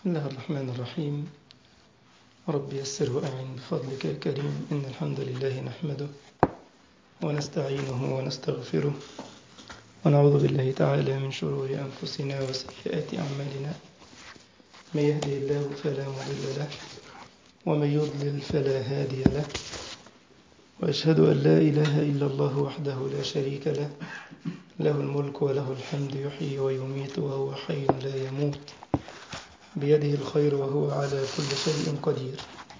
بسم الله الرحمن الرحيم رب يسر وأعن بفضلك يا كريم إن الحمد لله نحمده ونستعينه ونستغفره ونعوذ بالله تعالى من شرور أنفسنا وسيئات أعمالنا من يهدي الله فلا مضل له ومن يضلل فلا هادي له وأشهد أن لا إله إلا الله وحده لا شريك له له الملك وله الحمد يحيي ويميت وهو حي لا يموت بيده الخير وهو على كل شيء قدير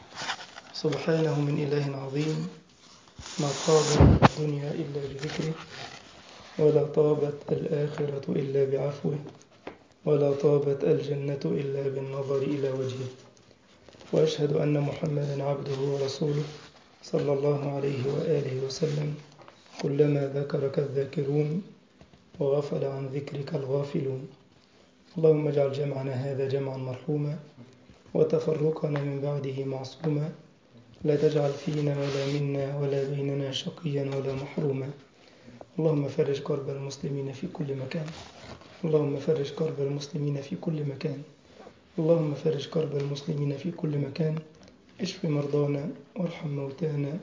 سبحانه من إله عظيم ما طابت الدنيا إلا بذكره ولا طابت الآخرة إلا بعفوه ولا طابت الجنة إلا بالنظر إلى وجهه وأشهد أن محمدا عبده ورسوله صلى الله عليه وآله وسلم كلما ذكرك الذاكرون وغفل عن ذكرك الغافلون اللهم اجعل جمعنا هذا جمعا مرحوما وتفرقنا من بعده معصوما لا تجعل فينا ولا منا ولا بيننا شقيا ولا محروما اللهم فرج كرب المسلمين في كل مكان اللهم فرج كرب المسلمين في كل مكان اللهم فرج كرب المسلمين في كل مكان اشف مرضانا وارحم موتانا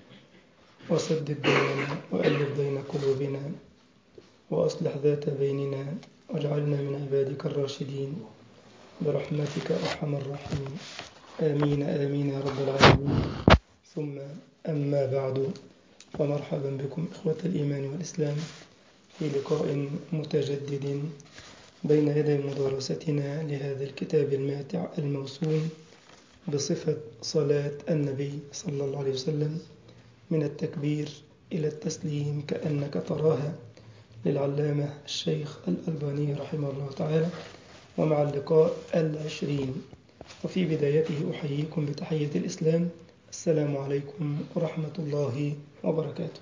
وسدد ديننا وألف بين قلوبنا وأصلح ذات بيننا واجعلنا من عبادك الراشدين برحمتك أرحم الراحمين آمين آمين يا رب العالمين ثم أما بعد فمرحبا بكم إخوة الإيمان والإسلام في لقاء متجدد بين يدي مدارستنا لهذا الكتاب الماتع الموسوم بصفة صلاة النبي صلى الله عليه وسلم من التكبير إلى التسليم كأنك تراها للعلامة الشيخ الألباني رحمه الله تعالى ومع اللقاء العشرين وفي بدايته أحييكم بتحية الإسلام السلام عليكم ورحمة الله وبركاته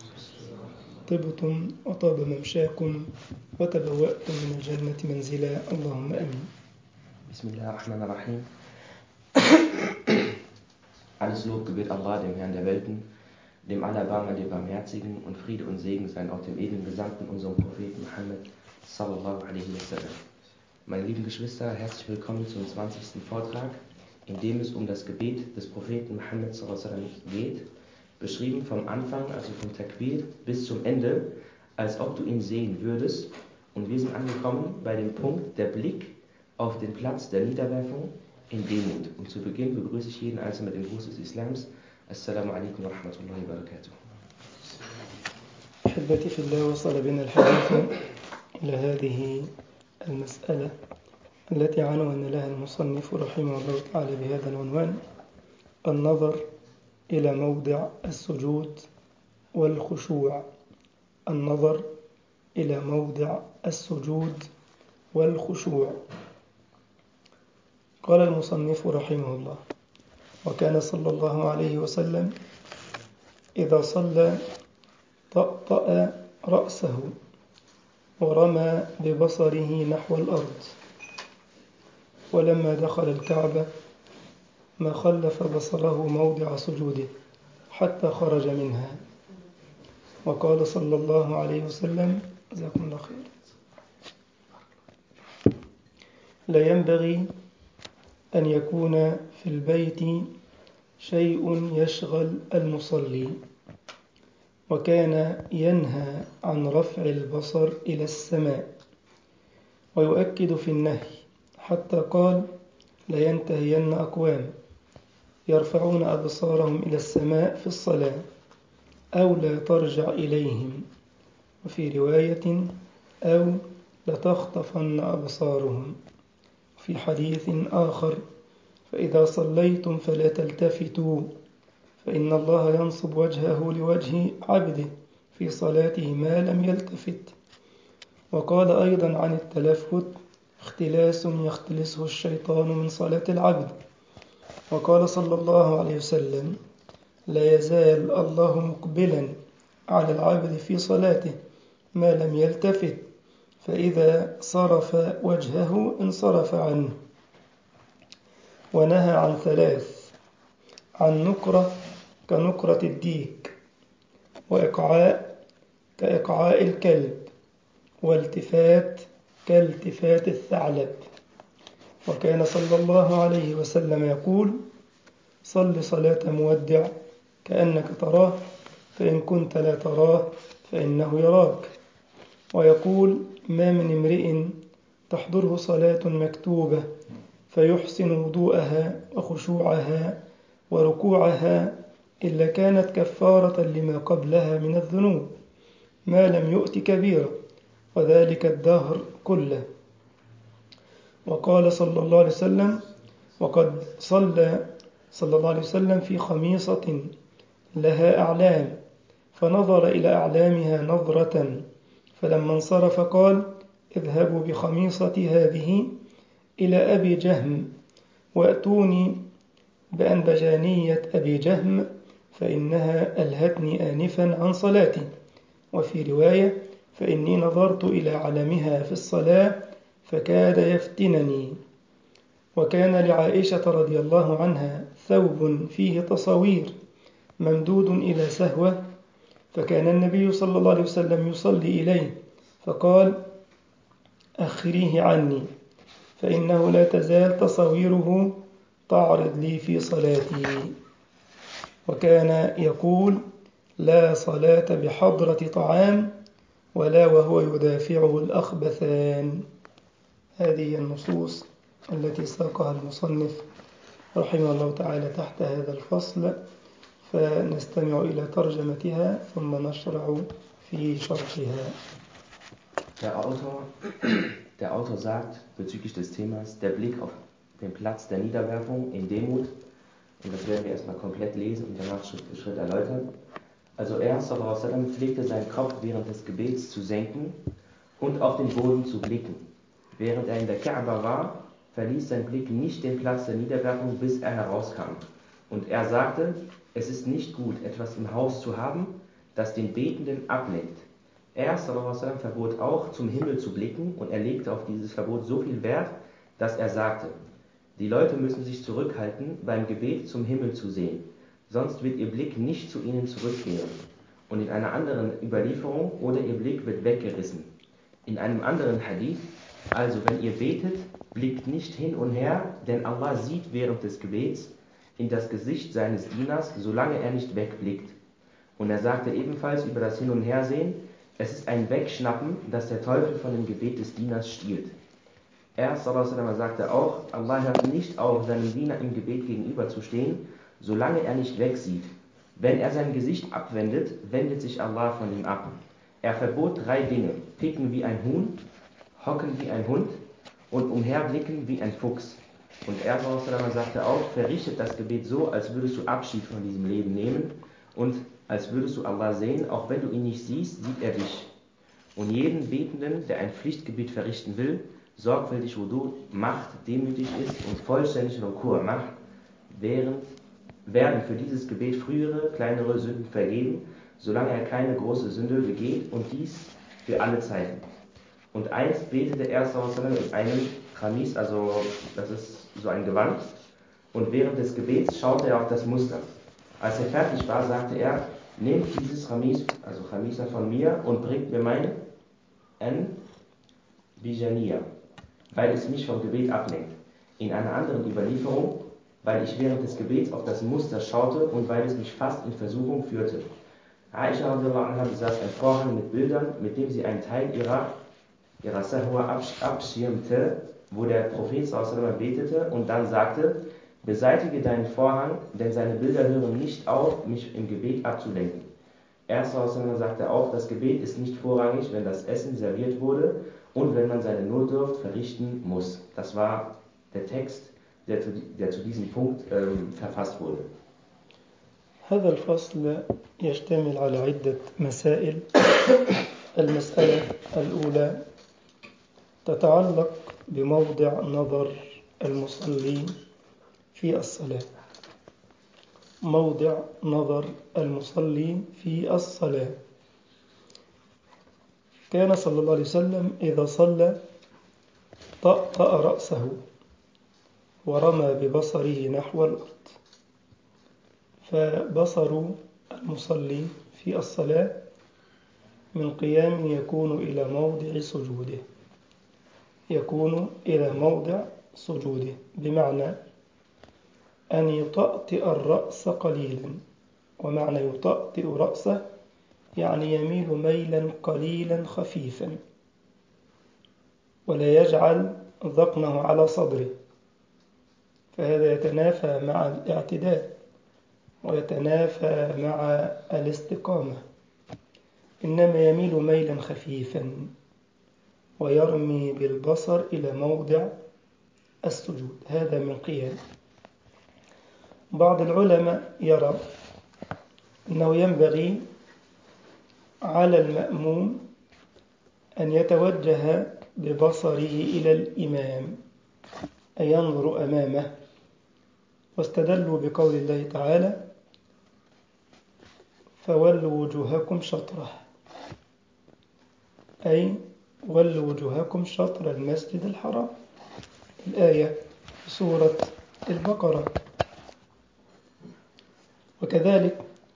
طبتم وطاب ممشاكم وتبوأتم من الجنة منزلا اللهم أمين Bismillah ar-Rahman ar-Rahim. Alles Lob gebührt Allah, dem Herrn der Welten, dem Allerbarmer, dem Barmherzigen und Friede und Segen seien auf dem edlen Gesandten, unserem Propheten Muhammad sallallahu alaihi wasallam. Meine lieben Geschwister, herzlich willkommen zum 20. Vortrag, in dem es um das Gebet des Propheten Muhammad sallallahu alaihi wasallam geht, beschrieben vom Anfang, also vom Takbir, bis zum Ende, als ob du ihn sehen würdest. Und wir sind angekommen bei dem Punkt, der Blick auf den Platz der Niederwerfung in Demut. Und zu Beginn begrüße ich jeden Einzelnen mit dem Gruß des Islams. Assalamu alaikum wa rahmatullahi wa barakatuh. أحبتي في الله وصل بنا الحديث إلى هذه المسألة التي عنون لها المصنف رحمه الله تعالى بهذا العنوان النظر إلى موضع السجود والخشوع النظر إلى موضع السجود والخشوع قال المصنف رحمه الله وكان صلى الله عليه وسلم إذا صلى طأطأ رأسه ورمى ببصره نحو الأرض ولما دخل الكعبة ما خلف بصره موضع سجوده حتى خرج منها وقال صلى الله عليه وسلم جزاكم الله خير لا ينبغي أن يكون في البيت شيء يشغل المصلي وكان ينهى عن رفع البصر إلى السماء ويؤكد في النهي حتى قال لينتهين أقوام يرفعون أبصارهم إلى السماء في الصلاة أو لا ترجع إليهم وفي رواية أو لتخطفن أبصارهم في حديث آخر فإذا صليتم فلا تلتفتوا فإن الله ينصب وجهه لوجه عبده في صلاته ما لم يلتفت وقال أيضا عن التلفت اختلاس يختلسه الشيطان من صلاة العبد وقال صلى الله عليه وسلم لا يزال الله مقبلا على العبد في صلاته ما لم يلتفت فإذا صرف وجهه انصرف عنه ونهى عن ثلاث عن نكرة كنكرة الديك وإقعاء كإقعاء الكلب والتفات كالتفات الثعلب وكان صلى الله عليه وسلم يقول صل صلاة مودع كأنك تراه فإن كنت لا تراه فإنه يراك ويقول ما من امرئ تحضره صلاة مكتوبة فيحسن وضوءها وخشوعها وركوعها إلا كانت كفارة لما قبلها من الذنوب ما لم يؤت كبيرا وذلك الدهر كله وقال صلى الله عليه وسلم وقد صلى صلى الله عليه وسلم في خميصة لها أعلام فنظر إلى أعلامها نظرة فلما انصرف قال اذهبوا بخميصتي هذه إلى أبي جهم وأتوني بأنبجانية أبي جهم فإنها ألهتني آنفا عن صلاتي وفي رواية فإني نظرت إلى علمها في الصلاة فكاد يفتنني وكان لعائشة رضي الله عنها ثوب فيه تصاوير ممدود إلى سهوة فكان النبي صلى الله عليه وسلم يصلي إليه فقال أخريه عني فإنه لا تزال تصاويره تعرض لي في صلاتي وكان يقول لا صلاة بحضرة طعام ولا وهو يدافعه الأخبثان هذه النصوص التي ساقها المصنف رحمه الله تعالى تحت هذا الفصل فنستمع إلى ترجمتها ثم نشرع في شرحها Der Autor, der Autor sagt bezüglich des Themas der Blick auf den Platz der Niederwerfung in Demut, und das werden wir erstmal komplett lesen und danach Schritt für Schritt erläutern. Also er, sallam, pflegte seinen Kopf während des Gebets zu senken und auf den Boden zu blicken. Während er in der Kaaba war, verließ sein Blick nicht den Platz der Niederwerfung, bis er herauskam. Und er sagte, es ist nicht gut, etwas im Haus zu haben, das den Betenden ablenkt. Er, sallam, verbot auch, zum Himmel zu blicken und er legte auf dieses Verbot so viel Wert, dass er sagte, die Leute müssen sich zurückhalten, beim Gebet zum Himmel zu sehen, sonst wird ihr Blick nicht zu ihnen zurückkehren. Und in einer anderen Überlieferung, oder ihr Blick wird weggerissen. In einem anderen Hadith, also wenn ihr betet, blickt nicht hin und her, denn Allah sieht während des Gebets in das Gesicht seines Dieners, solange er nicht wegblickt. Und er sagte ebenfalls über das Hin- und Hersehen, es ist ein Wegschnappen, das der Teufel von dem Gebet des Dieners stiehlt. Er sallam, sagte auch, Allah hört nicht auf, seinem Diener im Gebet gegenüberzustehen, solange er nicht wegsieht. Wenn er sein Gesicht abwendet, wendet sich Allah von ihm ab. Er verbot drei Dinge, picken wie ein Huhn, hocken wie ein Hund und umherblicken wie ein Fuchs. Und er sallam, sagte auch, verrichtet das Gebet so, als würdest du Abschied von diesem Leben nehmen und als würdest du Allah sehen, auch wenn du ihn nicht siehst, sieht er dich. Und jeden Betenden, der ein Pflichtgebet verrichten will, sorgfältig Wudu macht, demütig ist und vollständig Rukur macht, während, werden für dieses Gebet frühere, kleinere Sünden vergeben, solange er keine große Sünde begeht und dies für alle Zeiten. Und einst betete er in einem Chamis, also das ist so ein Gewand, und während des Gebets schaute er auf das Muster. Als er fertig war, sagte er, nehmt dieses Chamis, also Chamisa von mir und bringt mir mein N Bijaniya, weil es mich vom Gebet ablenkt. In einer anderen Überlieferung, weil ich während des Gebets auf das Muster schaute und weil es mich fast in Versuchung führte. Aisha anha besaß einen Vorhang mit Bildern, mit dem sie einen Teil ihrer, ihrer Sahua abschirmte, wo der Prophet betete und dann sagte, beseitige deinen Vorhang, denn seine Bilder hören nicht auf, mich im Gebet abzulenken. Erst sagte auch, das Gebet ist nicht vorrangig, wenn das Essen serviert wurde und wenn man seine Notdurft verrichten muss. Das war der Text, der zu, der zu diesem Punkt ähm, verfasst wurde. هذا الفصل يشتمل على عدة مسائل المسألة الأولى تتعلق بموضع نظر المصلي في الصلاة موضع نظر المصلي في الصلاة كان صلى الله عليه وسلم إذا صلى طأطأ رأسه ورمى ببصره نحو الأرض فبصر المصلي في الصلاة من قيام يكون إلى موضع سجوده يكون إلى موضع سجوده بمعنى أن يطأطئ الرأس قليلا ومعنى يطأطئ رأسه يعني يميل ميلا قليلا خفيفا ولا يجعل ذقنه على صدره فهذا يتنافى مع الاعتدال ويتنافى مع الاستقامة إنما يميل ميلا خفيفا ويرمي بالبصر إلى موضع السجود هذا من قيام بعض العلماء يرى أنه ينبغي على المأموم أن يتوجه ببصره إلى الإمام أن ينظر أمامه واستدلوا بقول الله تعالى فولوا وجوهكم شطره أي ولوا وجوهكم شطر المسجد الحرام الآية في سورة البقرة وكذلك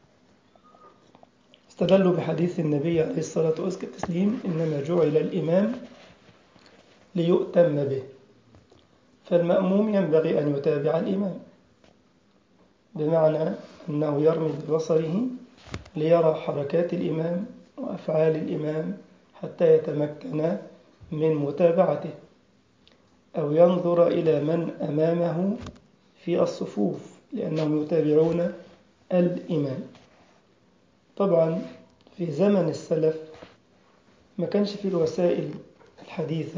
استدلوا بحديث النبي عليه الصلاة والتسليم إنما جعل الإمام ليؤتم به فالمأموم ينبغي أن يتابع الإمام بمعنى أنه يرمي ببصره ليرى حركات الإمام وأفعال الإمام حتى يتمكن من متابعته أو ينظر إلى من أمامه في الصفوف لأنهم يتابعون الإمام طبعا في زمن السلف ما كانش في الوسائل الحديثة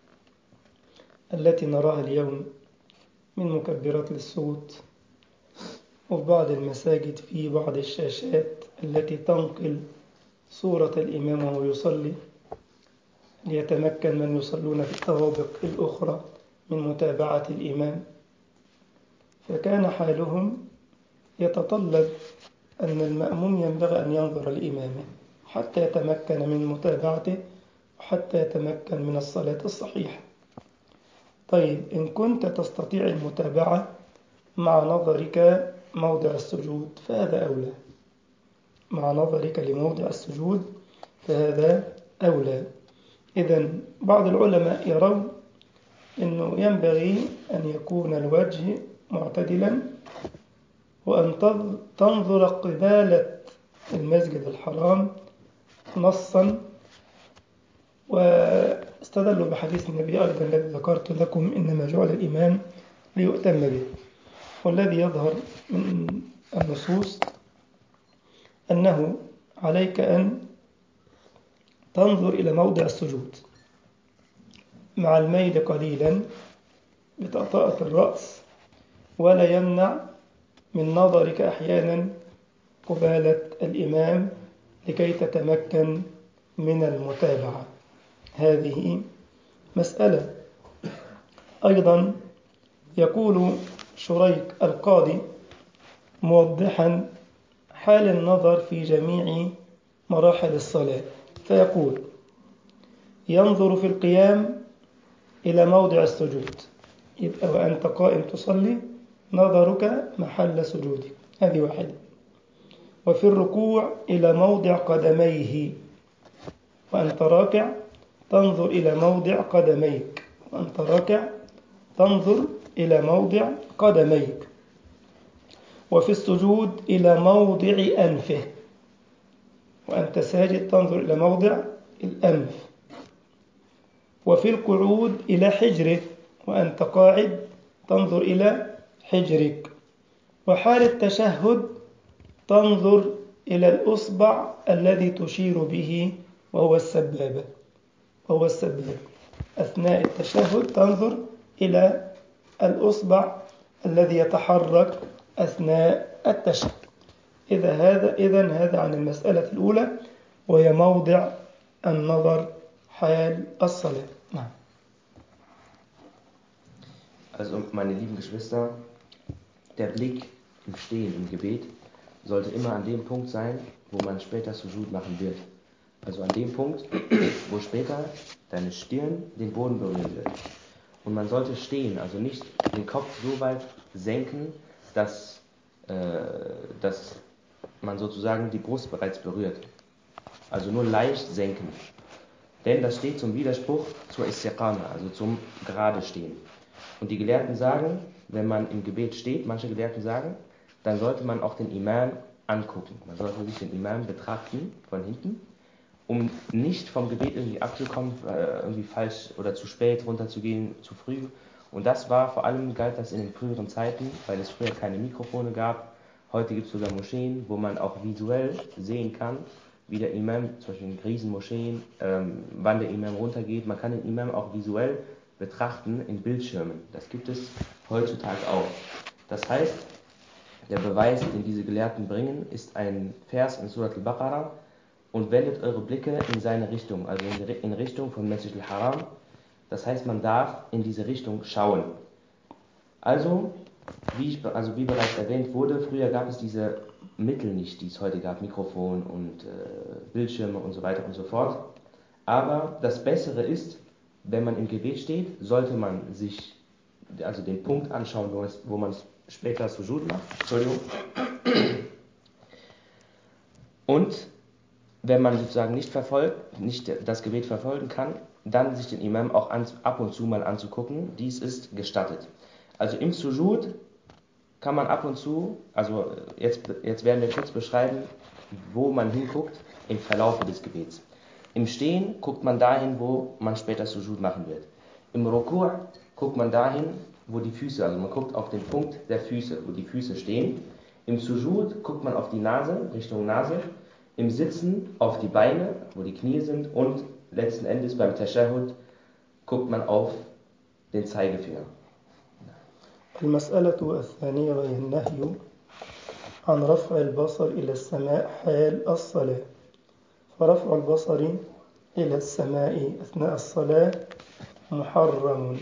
التي نراها اليوم من مكبرات للصوت وفي بعض المساجد في بعض الشاشات التي تنقل صورة الإمام وهو يصلي ليتمكن من يصلون في الطوابق الأخرى من متابعة الإمام فكان حالهم يتطلب أن المأموم ينبغي أن ينظر لإمامه حتى يتمكن من متابعته وحتى يتمكن من الصلاة الصحيحة طيب إن كنت تستطيع المتابعة مع نظرك موضع السجود فهذا أولى مع نظرك لموضع السجود فهذا أولى إذا بعض العلماء يرون أنه ينبغي أن يكون الوجه معتدلا وأن تنظر قبالة المسجد الحرام نصا واستدلوا بحديث النبي أيضا الذي ذكرت لكم إنما جعل الإمام ليؤتم به والذي يظهر من النصوص أنه عليك أن تنظر إلى موضع السجود مع الميل قليلا بطأطأة الرأس ولا يمنع من نظرك أحيانا قبالة الإمام لكي تتمكن من المتابعة هذه مسألة أيضا يقول شريك القاضي موضحا حال النظر في جميع مراحل الصلاة فيقول ينظر في القيام إلى موضع السجود يبقى وأنت قائم تصلي نظرك محل سجودك هذه واحدة وفي الركوع إلى موضع قدميه وأنت راكع تنظر إلى موضع قدميك وأنت راكع تنظر إلى موضع قدميك وفي السجود إلى موضع أنفه وأنت ساجد تنظر إلى موضع الأنف وفي القعود إلى حجره وأنت قاعد تنظر إلى حجرك وحال التشهد تنظر إلى الأصبع الذي تشير به وهو السبابة وهو السبابة أثناء التشهد تنظر إلى الأصبع الذي يتحرك أثناء التشهد إذا هذا إذا هذا عن المسألة الأولى وهي موضع النظر حال الصلاة نعم Also, meine lieben Geschwister, der Blick im Stehen, im Gebet, sollte immer an dem Punkt sein, wo man später Sujud machen wird. Also an dem Punkt, wo später deine Stirn den Boden berühren wird. Und man sollte stehen, also nicht den Kopf so weit senken, dass, äh, dass man sozusagen die Brust bereits berührt. Also nur leicht senken. Denn das steht zum Widerspruch zur Istiqama, also zum gerade Stehen. Und die Gelehrten sagen, wenn man im Gebet steht, manche Gelehrten sagen, dann sollte man auch den Imam angucken. Man sollte sich den Imam betrachten von hinten, um nicht vom Gebet irgendwie abzukommen, äh, irgendwie falsch oder zu spät runterzugehen, zu früh. Und das war vor allem, galt das in den früheren Zeiten, weil es früher keine Mikrofone gab. Heute gibt es sogar Moscheen, wo man auch visuell sehen kann, wie der Imam, zum Beispiel in Riesenmoscheen, ähm, wann der Imam runtergeht. Man kann den Imam auch visuell betrachten in Bildschirmen. Das gibt es heutzutage auch. Das heißt, der Beweis, den diese Gelehrten bringen, ist ein Vers in Surat al-Baqarah und wendet eure Blicke in seine Richtung, also in Richtung von Masjid al-Haram. Das heißt, man darf in diese Richtung schauen. Also wie, ich, also wie bereits erwähnt wurde, früher gab es diese Mittel nicht, die es heute gab, Mikrofon und äh, Bildschirme und so weiter und so fort. Aber das Bessere ist, wenn man im Gebet steht, sollte man sich also den Punkt anschauen, wo, es, wo man später Sujud macht. Entschuldigung. Und wenn man sozusagen nicht verfolgt, nicht das Gebet verfolgen kann, dann sich den Imam auch an, ab und zu mal anzugucken. Dies ist gestattet. Also im Sujud kann man ab und zu, also jetzt, jetzt werden wir kurz beschreiben, wo man hinguckt im Verlauf des Gebets. Im Stehen guckt man dahin, wo man später Sujud machen wird. Im Rukur guckt man dahin, wo die Füße, also man guckt auf den Punkt der Füße, wo die Füße stehen. Im Sujud guckt man auf die Nase, Richtung Nase. Im Sitzen auf die Beine, wo die Knie sind. Und letzten Endes beim Tashahud guckt man auf den Zeigefinger. المسألة الثانية وهي النهي عن رفع البصر إلى السماء حال الصلاة فرفع البصر إلى السماء أثناء الصلاة محرم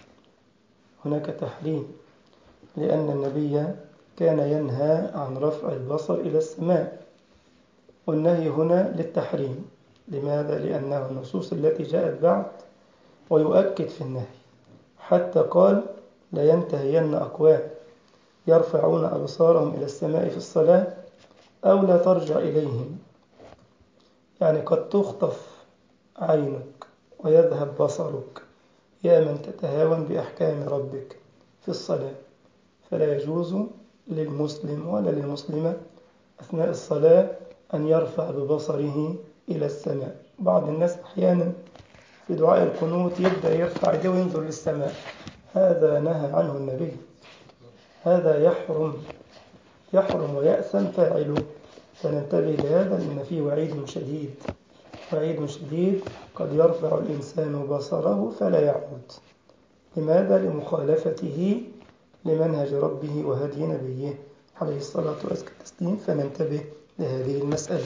هناك تحريم لأن النبي كان ينهى عن رفع البصر إلى السماء والنهي هنا للتحريم لماذا؟ لأنه النصوص التي جاءت بعد ويؤكد في النهي حتى قال لا ينتهين أقوام يرفعون أبصارهم إلى السماء في الصلاة أو لا ترجع إليهم يعني قد تخطف عينك ويذهب بصرك يا من تتهاون بأحكام ربك في الصلاة فلا يجوز للمسلم ولا للمسلمة أثناء الصلاة أن يرفع ببصره إلى السماء بعض الناس أحيانا في دعاء القنوت يبدأ يرفع يده وينظر للسماء هذا نهى عنه النبي هذا يحرم يحرم ويأثم فاعله فننتبه لهذا لأن فيه وعيد شديد وعيد شديد قد يرفع الإنسان بصره فلا يعود لماذا؟ لمخالفته لمنهج ربه وهدي نبيه عليه الصلاة والتسليم فننتبه لهذه المسألة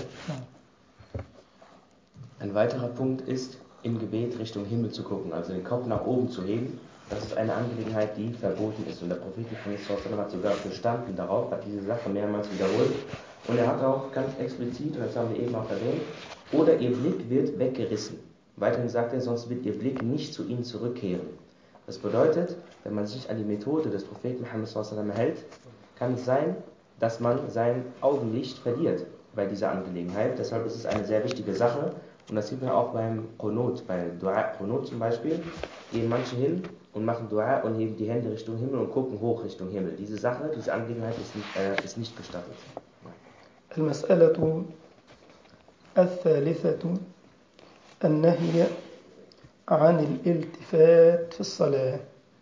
Ein weiterer Punkt ist, im Gebet Richtung Himmel zu gucken, also den Kopf nach oben zu heben. Das ist eine Angelegenheit, die verboten ist. Und der Prophet hat sogar bestanden darauf, hat diese Sache mehrmals wiederholt. Und er hat auch ganz explizit, und das haben wir eben auch erwähnt, oder ihr Blick wird weggerissen. Weiterhin sagt er, sonst wird ihr Blick nicht zu ihnen zurückkehren. Das bedeutet, wenn man sich an die Methode des Propheten Muhammad hält, kann es sein, dass man sein Augenlicht verliert bei dieser Angelegenheit. Deshalb ist es eine sehr wichtige Sache. Und das sieht man auch beim Qunut, bei Dua Qunut zum Beispiel, gehen manche hin und machen Dua und heben die Hände Richtung Himmel und gucken hoch Richtung Himmel. Diese Sache, diese Angelegenheit ist nicht, äh, ist nicht gestattet. المسألة الثالثة النهي عن الالتفات في الصلاة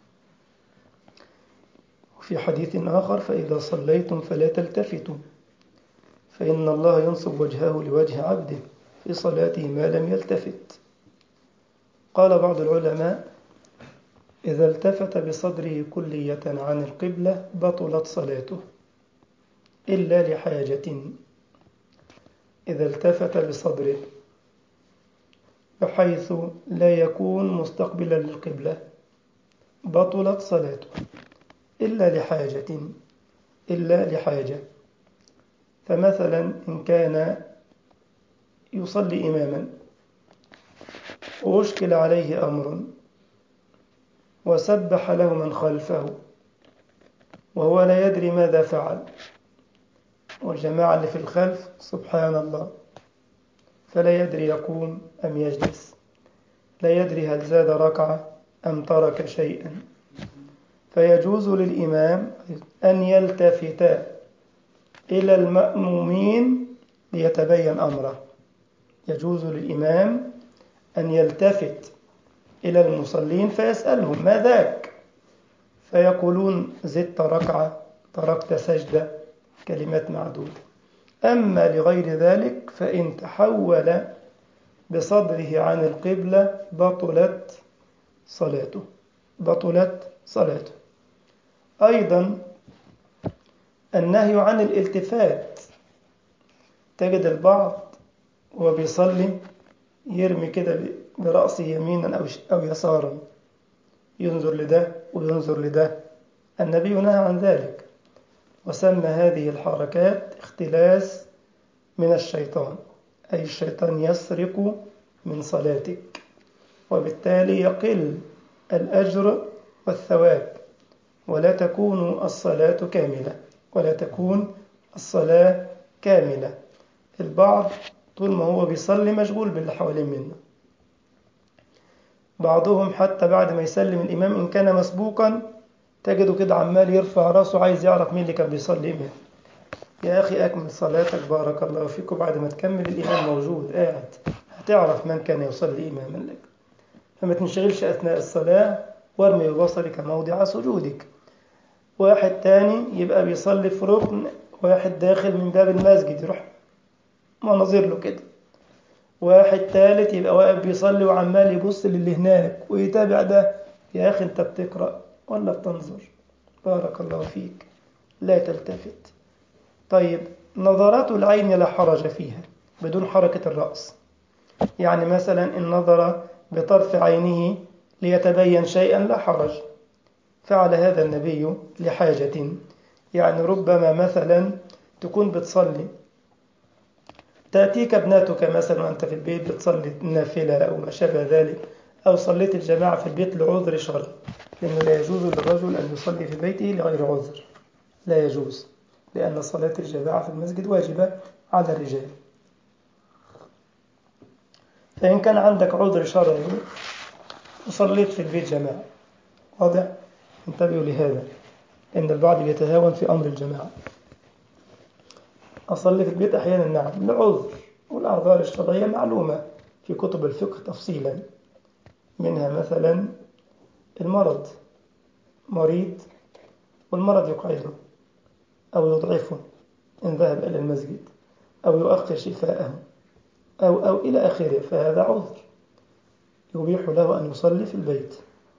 وفي حديث آخر فإذا صليتم فلا تلتفتوا فإن الله ينصب وجهه لوجه عبده في صلاته ما لم يلتفت قال بعض العلماء إذا التفت بصدره كلية عن القبلة بطلت صلاته إلا لحاجة إذا التفت بصدره بحيث لا يكون مستقبلا للقبلة بطلت صلاته إلا لحاجة إلا لحاجة فمثلا إن كان يصلي إماما وأشكل عليه أمر وسبح له من خلفه وهو لا يدري ماذا فعل والجماعة اللي في الخلف سبحان الله فلا يدري يقوم أم يجلس لا يدري هل زاد ركعة أم ترك شيئا فيجوز للإمام أن يلتفت إلى المأمومين ليتبين أمره يجوز للإمام أن يلتفت إلى المصلين فيسألهم ما ذاك فيقولون زدت ركعة تركت سجدة كلمات معدودة أما لغير ذلك فإن تحول بصدره عن القبلة بطلت صلاته بطلت صلاته أيضا النهي عن الالتفات تجد البعض وهو بيصلي يرمي كده برأسه يمينا أو أو يسارا ينظر لده وينظر لده النبي نهى عن ذلك وسمى هذه الحركات اختلاس من الشيطان أي الشيطان يسرق من صلاتك وبالتالي يقل الأجر والثواب ولا تكون الصلاة كاملة ولا تكون الصلاة كاملة البعض طول ما هو بيصلي مشغول باللي حوالين منه بعضهم حتى بعد ما يسلم الإمام إن كان مسبوقا تجده كده عمال يرفع راسه عايز يعرف مين اللي كان بيصلي إمام يا أخي أكمل صلاتك بارك الله فيك وبعد ما تكمل الإمام موجود قاعد هتعرف من كان يصلي إماما لك فما تنشغلش أثناء الصلاة وارمي ببصرك موضع سجودك واحد تاني يبقى بيصلي في ركن واحد داخل من باب المسجد يروح مناظر له كده واحد تالت يبقى واقف بيصلي وعمال يبص للي هناك ويتابع ده يا أخي أنت بتقرأ ولا بتنظر بارك الله فيك لا تلتفت طيب نظرات العين لا حرج فيها بدون حركة الرأس يعني مثلا إن نظر بطرف عينه ليتبين شيئا لا حرج فعل هذا النبي لحاجة يعني ربما مثلا تكون بتصلي تأتيك ابنتك مثلا وأنت في البيت بتصلي نافلة أو ما شابه ذلك أو صليت الجماعة في البيت لعذر شرعي لأنه لا يجوز للرجل أن يصلي في بيته لغير عذر لا يجوز لأن صلاة الجماعة في المسجد واجبة على الرجال فإن كان عندك عذر شرعي وصليت في البيت جماعة واضح؟ انتبهوا لهذا إن البعض يتهاون في أمر الجماعة أصلي في البيت أحيانا نعم لعذر والأعذار الشرعية معلومة في كتب الفقه تفصيلا منها مثلا المرض مريض والمرض يقعده أو يضعفه إن ذهب إلى المسجد أو يؤخر شفاءه أو أو إلى آخره فهذا عذر يبيح له أن يصلي في البيت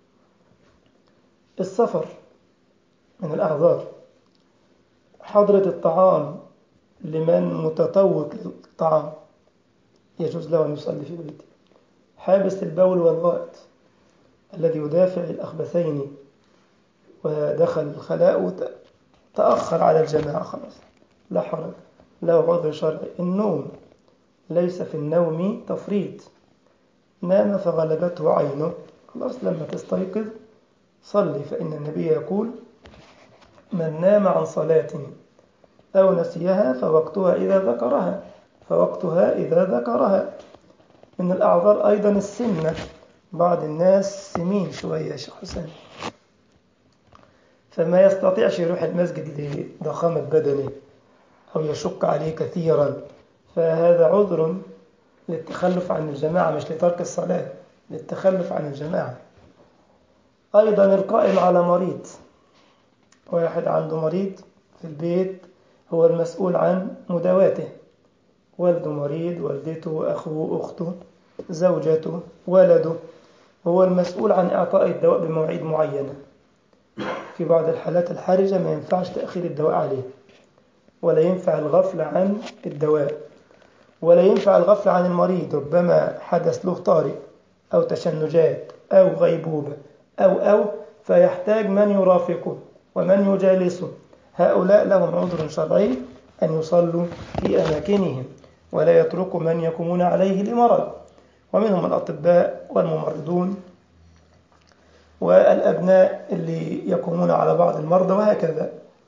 السفر من الأعذار حضرة الطعام لمن متطوق للطعام يجوز له أن يصلي في بيته حابس البول والغائط الذي يدافع الأخبثين ودخل الخلاء وتأخر على الجماعة خلاص لا حرج له عذر شرعي النوم ليس في النوم تفريط نام فغلبته عينه خلاص لما تستيقظ صلي فإن النبي يقول من نام عن صلاة أو نسيها فوقتها إذا ذكرها فوقتها إذا ذكرها من الأعذار أيضا السمنة بعض الناس سمين شوية يا شيخ حسين فما يستطيعش يروح المسجد لضخامة بدنه أو يشق عليه كثيرا فهذا عذر للتخلف عن الجماعة مش لترك الصلاة للتخلف عن الجماعة أيضا القائم على مريض واحد عنده مريض في البيت هو المسؤول عن مداواته والده مريض والدته أخوه أخته زوجته ولده هو المسؤول عن إعطاء الدواء بمواعيد معينة في بعض الحالات الحرجة ما ينفعش تأخير الدواء عليه ولا ينفع الغفل عن الدواء ولا ينفع الغفل عن المريض ربما حدث له طارئ أو تشنجات أو غيبوبة أو أو فيحتاج من يرافقه ومن يجالسه هؤلاء لهم عذر شرعي أن يصلوا في أماكنهم ولا يتركوا من يقومون عليه لمرض ومنهم الأطباء والممرضون والأبناء اللي يقومون على بعض المرضى وهكذا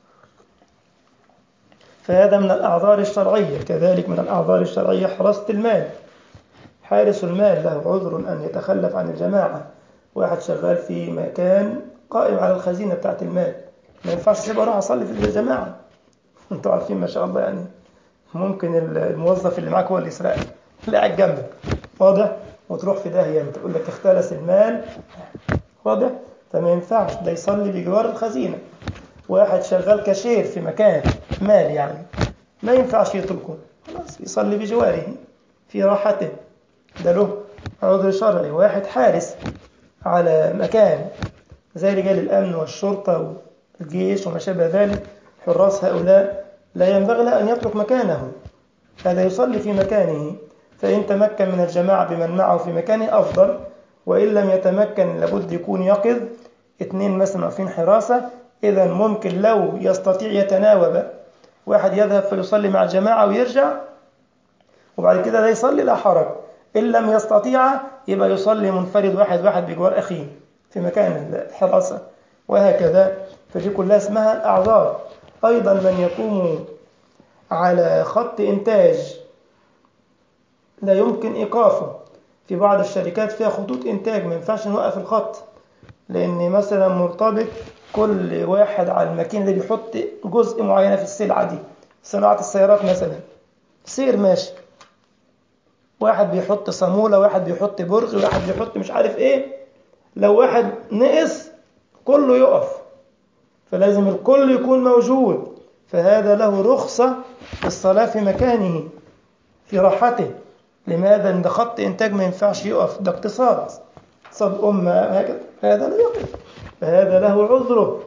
فهذا من الأعذار الشرعية كذلك من الأعذار الشرعية حراسة المال حارس المال له عذر أن يتخلف عن الجماعة واحد شغال في مكان قائم على الخزينة بتاعت المال ما ينفعش اسيبها اروح اصلي في الجماعة انتوا عارفين ما شاء الله يعني ممكن الموظف اللي معاك هو اللي يسرقك اللي قاعد جنبك واضح وتروح في داهية انت تقول لك اختلس المال واضح فما ينفعش ده يصلي بجوار الخزينة واحد شغال كاشير في مكان مال يعني ما ينفعش يتركه خلاص يصلي بجواره في راحته ده له عذر شرعي واحد حارس على مكان زي رجال الأمن والشرطة والجيش وما شابه ذلك حراس هؤلاء لا ينبغي له أن يترك مكانه هذا يصلي في مكانه فإن تمكن من الجماعة بمن معه في مكانه أفضل وإن لم يتمكن لابد يكون يقظ اثنين مثلا واقفين حراسة إذا ممكن لو يستطيع يتناوب واحد يذهب فيصلي مع الجماعة ويرجع وبعد كده ده يصلي لا حرج إن لم يستطيع يبقى يصلي منفرد واحد واحد بجوار أخيه في مكان الحراسة وهكذا فدي كلها اسمها الأعذار أيضا من يقوم على خط إنتاج لا يمكن إيقافه في بعض الشركات فيها خطوط إنتاج ما ينفعش نوقف الخط لأن مثلا مرتبط كل واحد على الماكينة اللي بيحط جزء معين في السلعة دي صناعة السيارات مثلا سير ماشي واحد بيحط صامولة واحد بيحط برغ واحد بيحط مش عارف ايه لو واحد نقص كله يقف فلازم الكل يكون موجود فهذا له رخصة في الصلاة في مكانه في راحته لماذا ان ده خط انتاج ما ينفعش يقف ده اقتصاد اقتصاد امه هكذا هذا لا يقف فهذا له عذره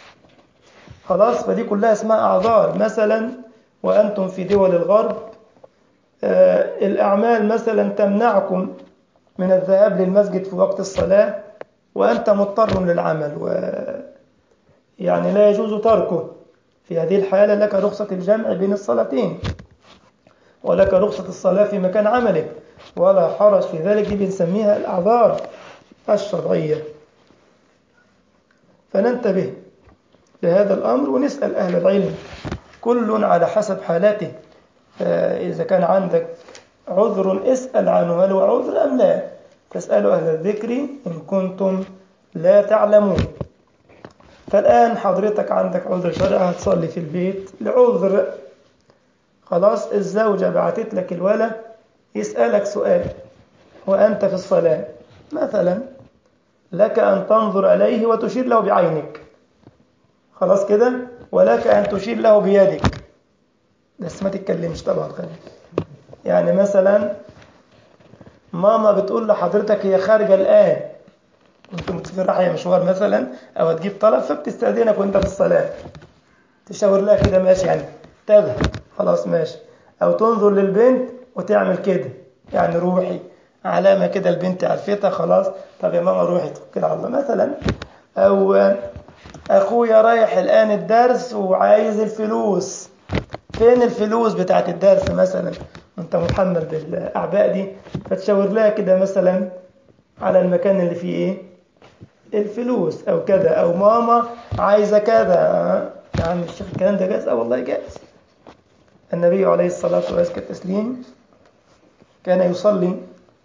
خلاص فدي كلها اسمها اعذار مثلا وانتم في دول الغرب آه الاعمال مثلا تمنعكم من الذهاب للمسجد في وقت الصلاه وانت مضطر للعمل و يعني لا يجوز تركه في هذه الحالة لك رخصة الجمع بين الصلاتين ولك رخصة الصلاة في مكان عملك ولا حرج في ذلك دي بنسميها الأعذار الشرعية فننتبه لهذا الأمر ونسأل أهل العلم كل على حسب حالاته إذا كان عندك عذر اسأل عنه هل هو عذر أم لا فاسألوا أهل الذكر إن كنتم لا تعلمون فالآن حضرتك عندك عذر شرعي هتصلي في البيت لعذر خلاص الزوجة بعتت لك الولد يسألك سؤال وأنت في الصلاة مثلا لك أن تنظر إليه وتشير له بعينك خلاص كده ولك أن تشير له بيدك بس ما تتكلمش طبعا خليك يعني مثلا ماما بتقول لحضرتك هي خارجة الآن كنت متفق رايحة مشوار مثلا أو هتجيب طلب فبتستأذنك وأنت في الصلاة تشاور لها كده ماشي يعني تذهب خلاص ماشي أو تنظر للبنت وتعمل كده يعني روحي علامة كده البنت عرفتها خلاص طب يا ماما روحي توكل على الله مثلا أو أخويا رايح الآن الدرس وعايز الفلوس فين الفلوس بتاعت الدرس مثلا أنت محمل بالأعباء دي فتشاور لها كده مثلا على المكان اللي فيه إيه الفلوس أو كذا أو ماما عايزة كذا يا عم الشيخ الكلام ده جاز أه والله جاز النبي عليه الصلاة والسلام التسليم كان يصلي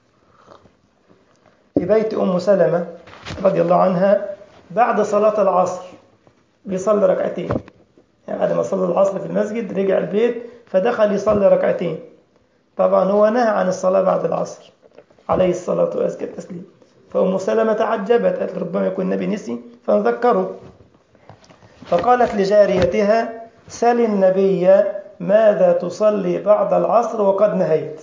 في بيت أم سلمة رضي الله عنها بعد صلاة العصر بيصلي ركعتين يعني بعد ما صلى العصر في المسجد رجع البيت فدخل يصلي ركعتين طبعا هو نهى عن الصلاة بعد العصر عليه الصلاة وأزكى التسليم فأم سلمة تعجبت قالت ربما يكون النبي نسي فنذكره فقالت لجاريتها سل النبي ماذا تصلي بعد العصر وقد نهيت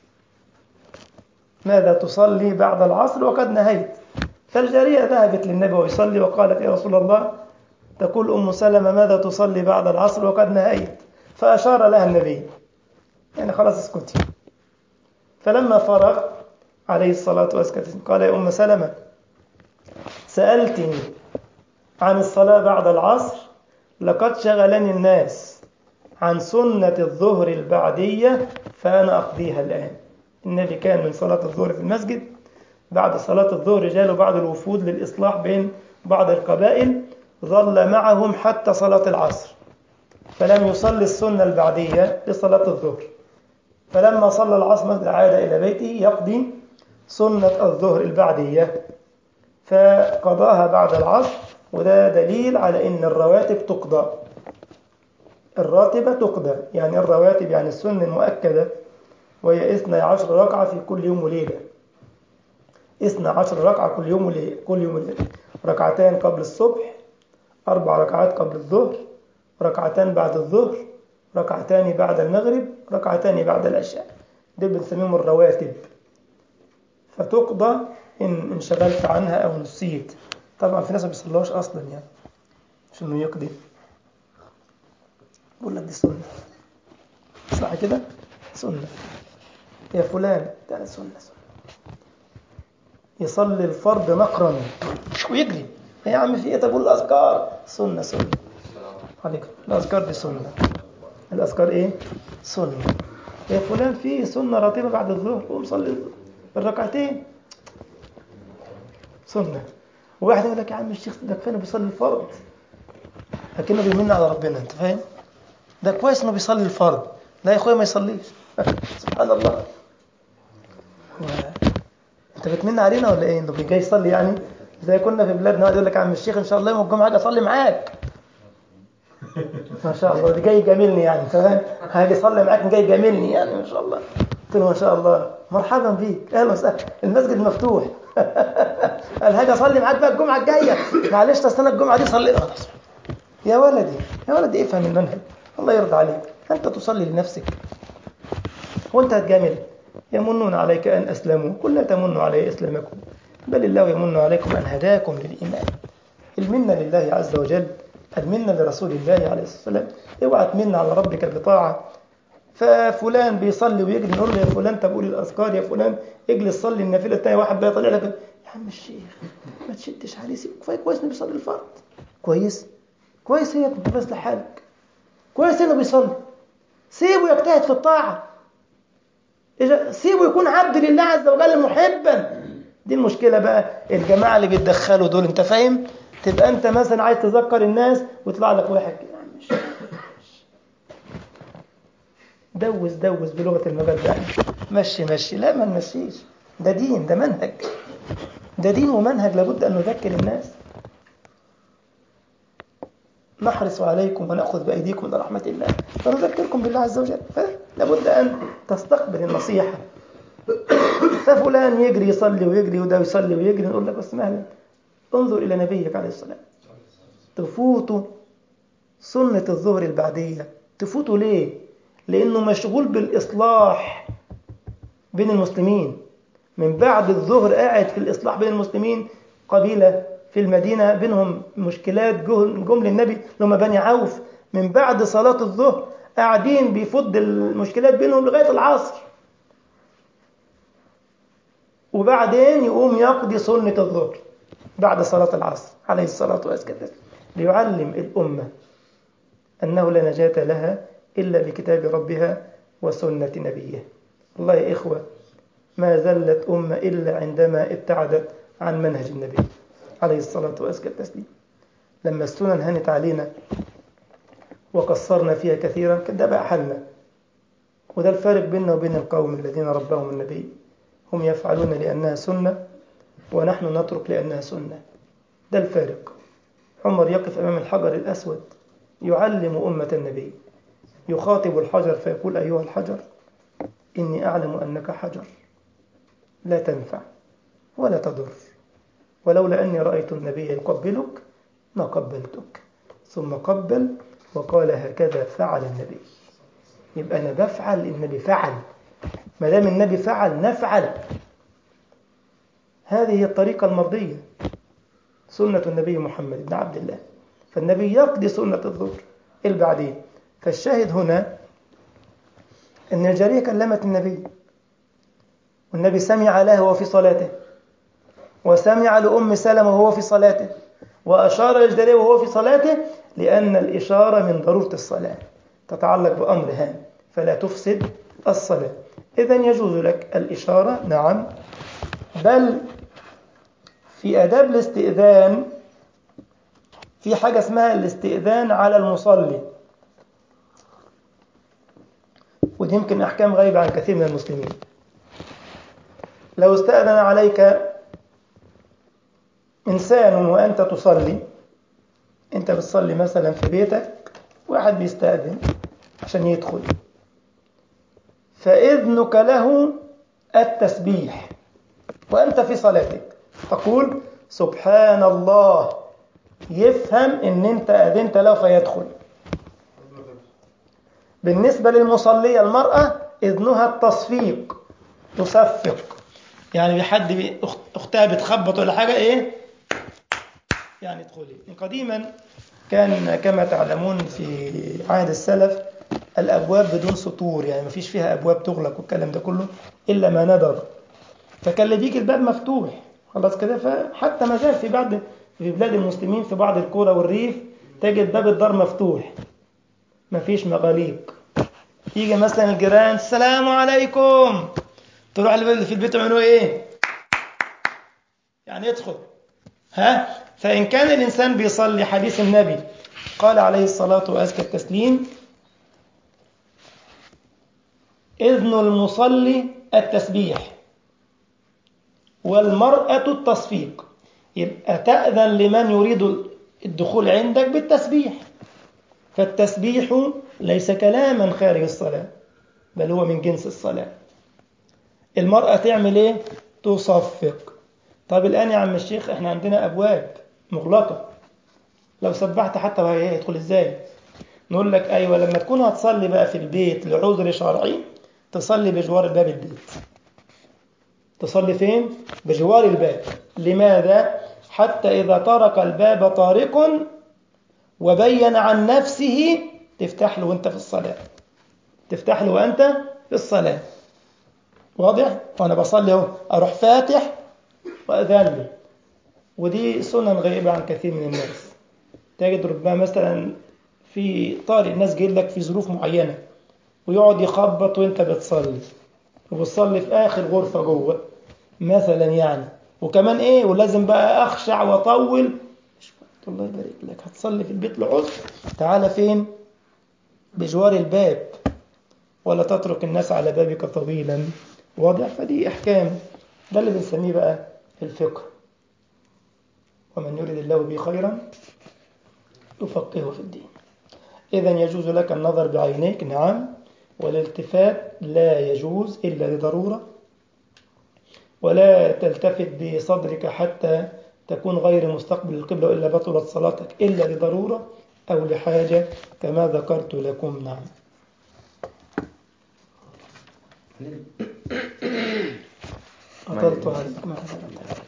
ماذا تصلي بعد العصر وقد نهيت فالجارية ذهبت للنبي ويصلي وقالت يا رسول الله تقول أم سلمة ماذا تصلي بعد العصر وقد نهيت فأشار لها النبي يعني خلاص اسكتي فلما فرغ عليه الصلاة والسلام قال يا أم سلمة سألتني عن الصلاة بعد العصر لقد شغلني الناس عن سنة الظهر البعدية فأنا أقضيها الآن النبي كان من صلاة الظهر في المسجد بعد صلاة الظهر جاء بعض الوفود للإصلاح بين بعض القبائل ظل معهم حتى صلاة العصر فلم يصلي السنة البعدية لصلاة الظهر فلما صلى العصر عاد إلى بيته يقضي سنة الظهر البعدية فقضاها بعد العصر وده دليل على ان الرواتب تقضى الراتبة تقضى يعني الرواتب يعني السنة المؤكدة وهي اثنى عشر ركعة في كل يوم وليلة اثنى عشر ركعة كل يوم وليلة كل يوم وليلة ركعتان قبل الصبح أربع ركعات قبل الظهر ركعتان بعد الظهر ركعتان بعد المغرب ركعتان بعد العشاء دول بنسميهم الرواتب فتقضى إن انشغلت عنها أو نسيت طبعا في ناس ما بيصلوهاش أصلا يعني مش إنه يقضي بقول لك دي سنة صح كده؟ سنة يا فلان ده سنة سنة يصلي الفرض نقرا ويجري يا عم في ايه تقول الاذكار سنه سنه عليكم الاذكار دي سنه الاذكار ايه سنه يا فلان في سنه راتبه بعد الظهر قوم صلي الركعتين سنه وواحد يقول لك يا عم الشيخ ده كفايه بيصلي الفرض لكنه بيمن على ربنا انت فاهم ده كويس انه بيصلي الفرض لا يا اخويا ما يصليش سبحان الله و... انت بتمن علينا ولا ايه انه جاي يصلي يعني زي كنا في بلادنا يقول لك يا عم الشيخ ان شاء الله يوم الجمعه هاجي اصلي معاك ما شاء الله ده جاي يجاملني يعني فاهم هاجي اصلي معاك جاي يجاملني يعني ما شاء الله قلت له ما شاء الله مرحبا بيك اهلا وسهلا المسجد مفتوح قال هاجي اصلي معاك بقى الجمعه الجايه معلش استنى الجمعه دي صلي يا ولدي يا ولدي افهم المنهج الله يرضى عليك انت تصلي لنفسك وانت هتجامل يمنون عليك ان اسلموا قل لا تمنوا علي اسلامكم بل الله يمن عليكم أن هداكم للإيمان المنة لله عز وجل المنة لرسول الله عليه الصلاة والسلام اوعى تمن على ربك بطاعة ففلان بيصلي ويجري نقول له يا فلان طب قول الأذكار يا فلان اجلس صلي النافلة الثانية واحد بقى يطلع لك يا عم الشيخ ما تشدش عليه سيبه كفاية كويس إنه بيصلي الفرض كويس كويس هي انت بس لحالك كويس إنه بيصلي سيبه يجتهد في الطاعة سيبه يكون عبد لله عز وجل محبا دي المشكلة بقى الجماعة اللي بيتدخلوا دول انت فاهم تبقى انت مثلا عايز تذكر الناس ويطلع لك واحد كده مش دوز دوز بلغة المجال ده مشي مشي لا ما نمشيش ده دين ده منهج ده دين ومنهج لابد أن نذكر الناس نحرص عليكم ونأخذ بأيديكم إلى رحمة الله فنذكركم بالله عز وجل فلابد أن تستقبل النصيحة ففلان يجري يصلي ويجري وده يصلي ويجري نقول لك بس مهلا انظر إلى نبيك عليه الصلاة تفوت سنة الظهر البعدية تفوت ليه؟ لأنه مشغول بالإصلاح بين المسلمين من بعد الظهر قاعد في الإصلاح بين المسلمين قبيلة في المدينة بينهم مشكلات جم للنبي لما بني عوف من بعد صلاة الظهر قاعدين بيفض المشكلات بينهم لغاية العصر وبعدين يقوم يقضي سنة الظهر بعد صلاة العصر عليه الصلاة والسلام ليعلم الأمة أنه لا نجاة لها إلا بكتاب ربها وسنة نبيه الله يا إخوة ما زلت أمة إلا عندما ابتعدت عن منهج النبي عليه الصلاة والسلام لما السنن هنت علينا وقصرنا فيها كثيرا ده بقى حالنا وده الفارق بيننا وبين القوم الذين ربهم النبي هم يفعلون لأنها سنة ونحن نترك لأنها سنة ده الفارق عمر يقف أمام الحجر الأسود يعلم أمة النبي يخاطب الحجر فيقول أيها الحجر إني أعلم أنك حجر لا تنفع ولا تضر ولولا أني رأيت النبي يقبلك ما قبلتك ثم قبل وقال هكذا فعل النبي يبقى أنا بفعل النبي فعل ما دام النبي فعل نفعل هذه هي الطريقة المرضية سنة النبي محمد بن عبد الله فالنبي يقضي سنة الظهر البعدين فالشاهد هنا أن الجارية كلمت النبي والنبي سمع لها وهو في صلاته وسمع لأم سلمة وهو في صلاته وأشار للجارية وهو في صلاته لأن الإشارة من ضرورة الصلاة تتعلق بأمر هام فلا تفسد الصلاة إذا يجوز لك الإشارة نعم بل في أداب الاستئذان في حاجة اسمها الاستئذان على المصلي ودي يمكن أحكام غايبة عن كثير من المسلمين لو استأذن عليك إنسان وأنت تصلي أنت بتصلي مثلا في بيتك واحد بيستأذن عشان يدخل فإذنك له التسبيح وأنت في صلاتك تقول سبحان الله يفهم ان انت اذنت له فيدخل بالنسبة للمصلية المرأة إذنها التصفيق تصفق يعني بحد بي- أخت- أختها بتخبط ولا حاجة إيه يعني ادخلي قديما كان كما تعلمون في عهد السلف الأبواب بدون سطور يعني ما فيش فيها أبواب تغلق والكلام ده كله إلا ما ندر فكان اللي بيجي الباب مفتوح خلاص كده فحتى ما زال في بعض في بلاد المسلمين في بعض القرى والريف تجد باب الدار مفتوح ما فيش مغاليق يجي مثلا الجيران السلام عليكم تروح اللي في البيت يعملوا ايه يعني يدخل ها فإن كان الإنسان بيصلي حديث النبي قال عليه الصلاة وأزكى التسليم إذن المصلي التسبيح والمرأة التصفيق يبقى تأذن لمن يريد الدخول عندك بالتسبيح فالتسبيح ليس كلاما خارج الصلاة بل هو من جنس الصلاة المرأة تعمل ايه تصفق طب الآن يا عم الشيخ احنا عندنا أبواب مغلقة لو سبحت حتى وهي يدخل ازاي نقول لك أيوة لما تكون هتصلي بقى في البيت لعذر شرعي تصلي بجوار باب البيت تصلي فين بجوار الباب لماذا حتى إذا طرق الباب طارق وبين عن نفسه تفتح له وانت في الصلاة تفتح له وانت في الصلاة واضح وانا بصلي اهو اروح فاتح واذن له ودي سنن غائبة عن كثير من الناس تجد ربما مثلا في طارئ الناس جايين لك في ظروف معينة ويقعد يخبط وانت بتصلي وبتصلي في اخر غرفة جوه مثلا يعني وكمان ايه ولازم بقى اخشع واطول الله يبارك لك هتصلي في البيت لعذر تعالى فين بجوار الباب ولا تترك الناس على بابك طويلا واضح فدي احكام ده اللي بنسميه بقى الفقه ومن يريد الله به خيرا يفقهه في الدين إذا يجوز لك النظر بعينيك نعم والالتفات لا يجوز إلا لضرورة ولا تلتفت بصدرك حتى تكون غير مستقبل القبلة وإلا بطلت صلاتك إلا لضرورة أو لحاجة كما ذكرت لكم نعم أطلت عليك معذرة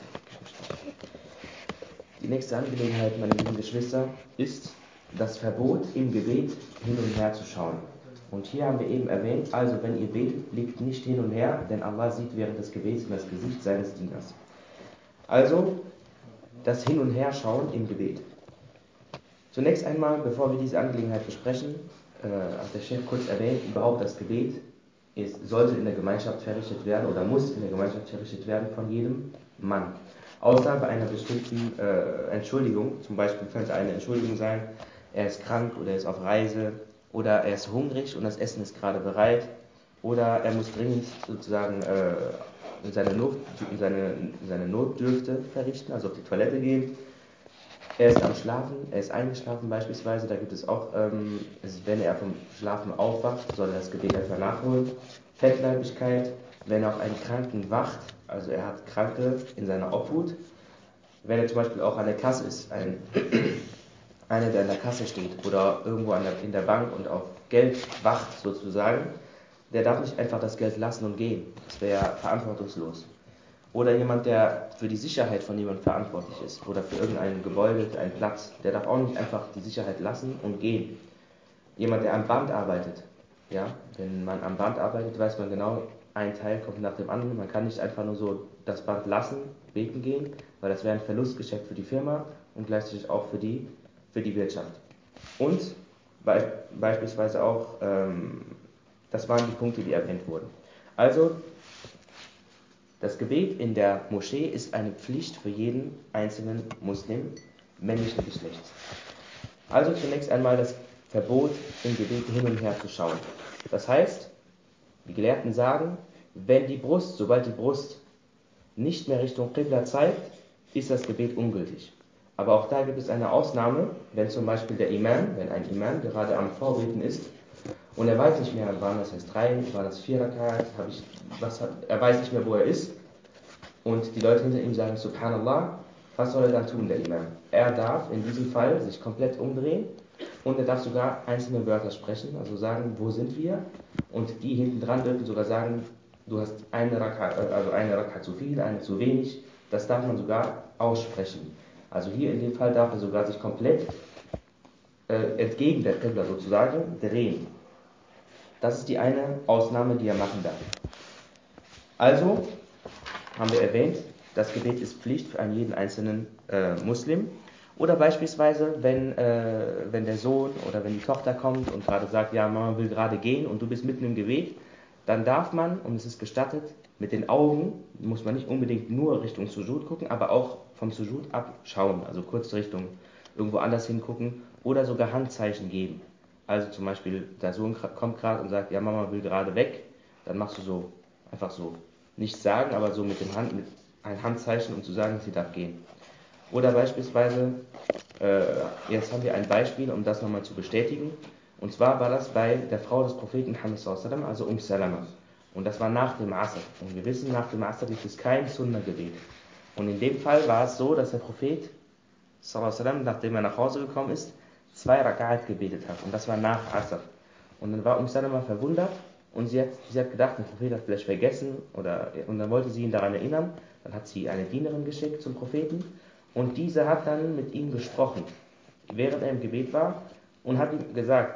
Die nächste Angelegenheit, meine lieben Geschwister, ist das Verbot, im Gebet hin und her zu schauen. Und hier haben wir eben erwähnt, also wenn ihr betet, blickt nicht hin und her, denn Allah sieht während des Gebets in das Gesicht seines Dieners. Also das Hin- und Herschauen im Gebet. Zunächst einmal, bevor wir diese Angelegenheit besprechen, äh, hat der Chef kurz erwähnt, überhaupt das Gebet ist, sollte in der Gemeinschaft verrichtet werden oder muss in der Gemeinschaft verrichtet werden von jedem Mann. Außer bei einer bestimmten äh, Entschuldigung, zum Beispiel könnte eine Entschuldigung sein, er ist krank oder er ist auf Reise oder er ist hungrig und das Essen ist gerade bereit oder er muss dringend sozusagen äh, seine, Not, seine, seine Notdürfte verrichten, also auf die Toilette gehen. Er ist am Schlafen, er ist eingeschlafen beispielsweise, da gibt es auch, ähm, es ist, wenn er vom Schlafen aufwacht, soll er das Gebet einfach nachholen. Fettleibigkeit, wenn er auf einen Kranken wacht, also er hat Kranke in seiner Obhut, wenn er zum Beispiel auch an der Kasse ist, ein, einer, der an der Kasse steht oder irgendwo an der, in der Bank und auf Geld wacht sozusagen, der darf nicht einfach das Geld lassen und gehen. Das wäre verantwortungslos. Oder jemand, der für die Sicherheit von jemandem verantwortlich ist oder für irgendein Gebäude, für einen Platz, der darf auch nicht einfach die Sicherheit lassen und gehen. Jemand, der am Band arbeitet, ja, wenn man am Band arbeitet, weiß man genau, ein Teil kommt nach dem anderen. Man kann nicht einfach nur so das Band lassen, beten gehen, weil das wäre ein Verlustgeschäft für die Firma und gleichzeitig auch für die, für die Wirtschaft. Und be beispielsweise auch, ähm, das waren die Punkte, die erwähnt wurden. Also, das Gebet in der Moschee ist eine Pflicht für jeden einzelnen Muslim männlichen Geschlechts. Also zunächst einmal das Verbot, im Gebet hin und her zu schauen. Das heißt, die Gelehrten sagen, wenn die Brust, sobald die Brust nicht mehr Richtung Qibla zeigt, ist das Gebet ungültig. Aber auch da gibt es eine Ausnahme, wenn zum Beispiel der Imam, wenn ein Imam gerade am Vorbeten ist und er weiß nicht mehr, waren das jetzt drei, waren das vier Rakat, habe ich, was, er weiß nicht mehr, wo er ist und die Leute hinter ihm sagen Subhanallah, was soll er dann tun, der Imam? Er darf in diesem Fall sich komplett umdrehen und er darf sogar einzelne Wörter sprechen, also sagen, wo sind wir? Und die hinten dran dürfen sogar sagen, du hast eine Rakat, also eine Rakat zu viel, eine zu wenig. Das darf man sogar aussprechen. Also hier in dem Fall darf er sogar sich komplett äh, entgegen der Qibla sozusagen drehen. Das ist die eine Ausnahme, die er machen darf. Also haben wir erwähnt, das Gebet ist Pflicht für einen jeden einzelnen äh, Muslim. Oder beispielsweise, wenn, äh, wenn der Sohn oder wenn die Tochter kommt und gerade sagt, ja, Mama will gerade gehen und du bist mitten im Gebet, dann darf man, und es ist gestattet, mit den Augen, muss man nicht unbedingt nur Richtung Sujud gucken, aber auch vom Sujud abschauen, also kurz Richtung irgendwo anders hingucken oder sogar Handzeichen geben. Also zum Beispiel, der Sohn kommt gerade und sagt, ja, Mama will gerade weg, dann machst du so, einfach so, nicht sagen, aber so mit dem Hand, mit ein Handzeichen, um zu sagen, sie darf gehen. Oder beispielsweise, äh, jetzt haben wir ein Beispiel, um das nochmal zu bestätigen. Und zwar war das bei der Frau des Propheten Muhammad also Um Salama. Und das war nach dem Asr. Und wir wissen, nach dem Asr gibt es kein Sunnah-Gebet. Und in dem Fall war es so, dass der Prophet, sallam, nachdem er nach Hause gekommen ist, zwei Rakat gebetet hat. Und das war nach Asr. Und dann war Um Salama verwundert und sie hat, sie hat gedacht, der Prophet hat vielleicht vergessen oder, und dann wollte sie ihn daran erinnern. Dann hat sie eine Dienerin geschickt zum Propheten und diese hat dann mit ihm gesprochen, während er im Gebet war und hat ihm gesagt,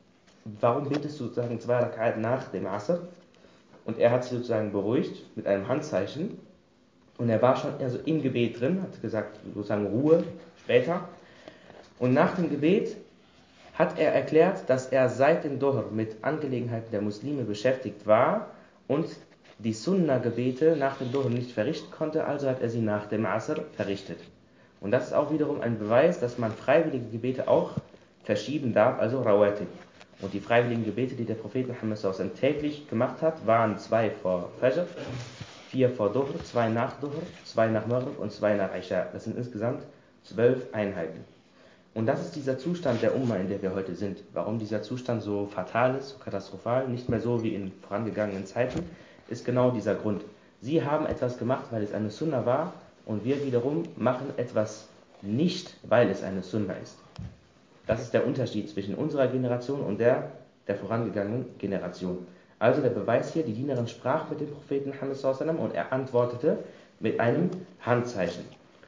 warum betest du sozusagen zwei Rakat nach dem Asr? Und er hat sich sozusagen beruhigt mit einem Handzeichen und er war schon also im Gebet drin, hat gesagt, sozusagen Ruhe später. Und nach dem Gebet hat er erklärt, dass er seit dem Dohr mit Angelegenheiten der Muslime beschäftigt war und die Sunna-Gebete nach dem Dohr nicht verrichten konnte, also hat er sie nach dem Asr verrichtet. Und das ist auch wiederum ein Beweis, dass man freiwillige Gebete auch verschieben darf, also Rawatib. Und die freiwilligen Gebete, die der Prophet Muhammad täglich gemacht hat, waren zwei vor Fajr, vier vor Dhuhr, zwei nach Dhuhr, zwei nach Maghrib und zwei nach Isha. Das sind insgesamt zwölf Einheiten. Und das ist dieser Zustand der Umma, in der wir heute sind. Warum dieser Zustand so fatal ist, so katastrophal, nicht mehr so wie in vorangegangenen Zeiten, ist genau dieser Grund. Sie haben etwas gemacht, weil es eine Sunna war, und wir wiederum machen etwas nicht, weil es eine Sunna ist. Das ist der Unterschied zwischen unserer Generation und der der vorangegangenen Generation. Also der Beweis hier, die Dienerin sprach mit dem Propheten Muhammad und er antwortete mit einem Handzeichen.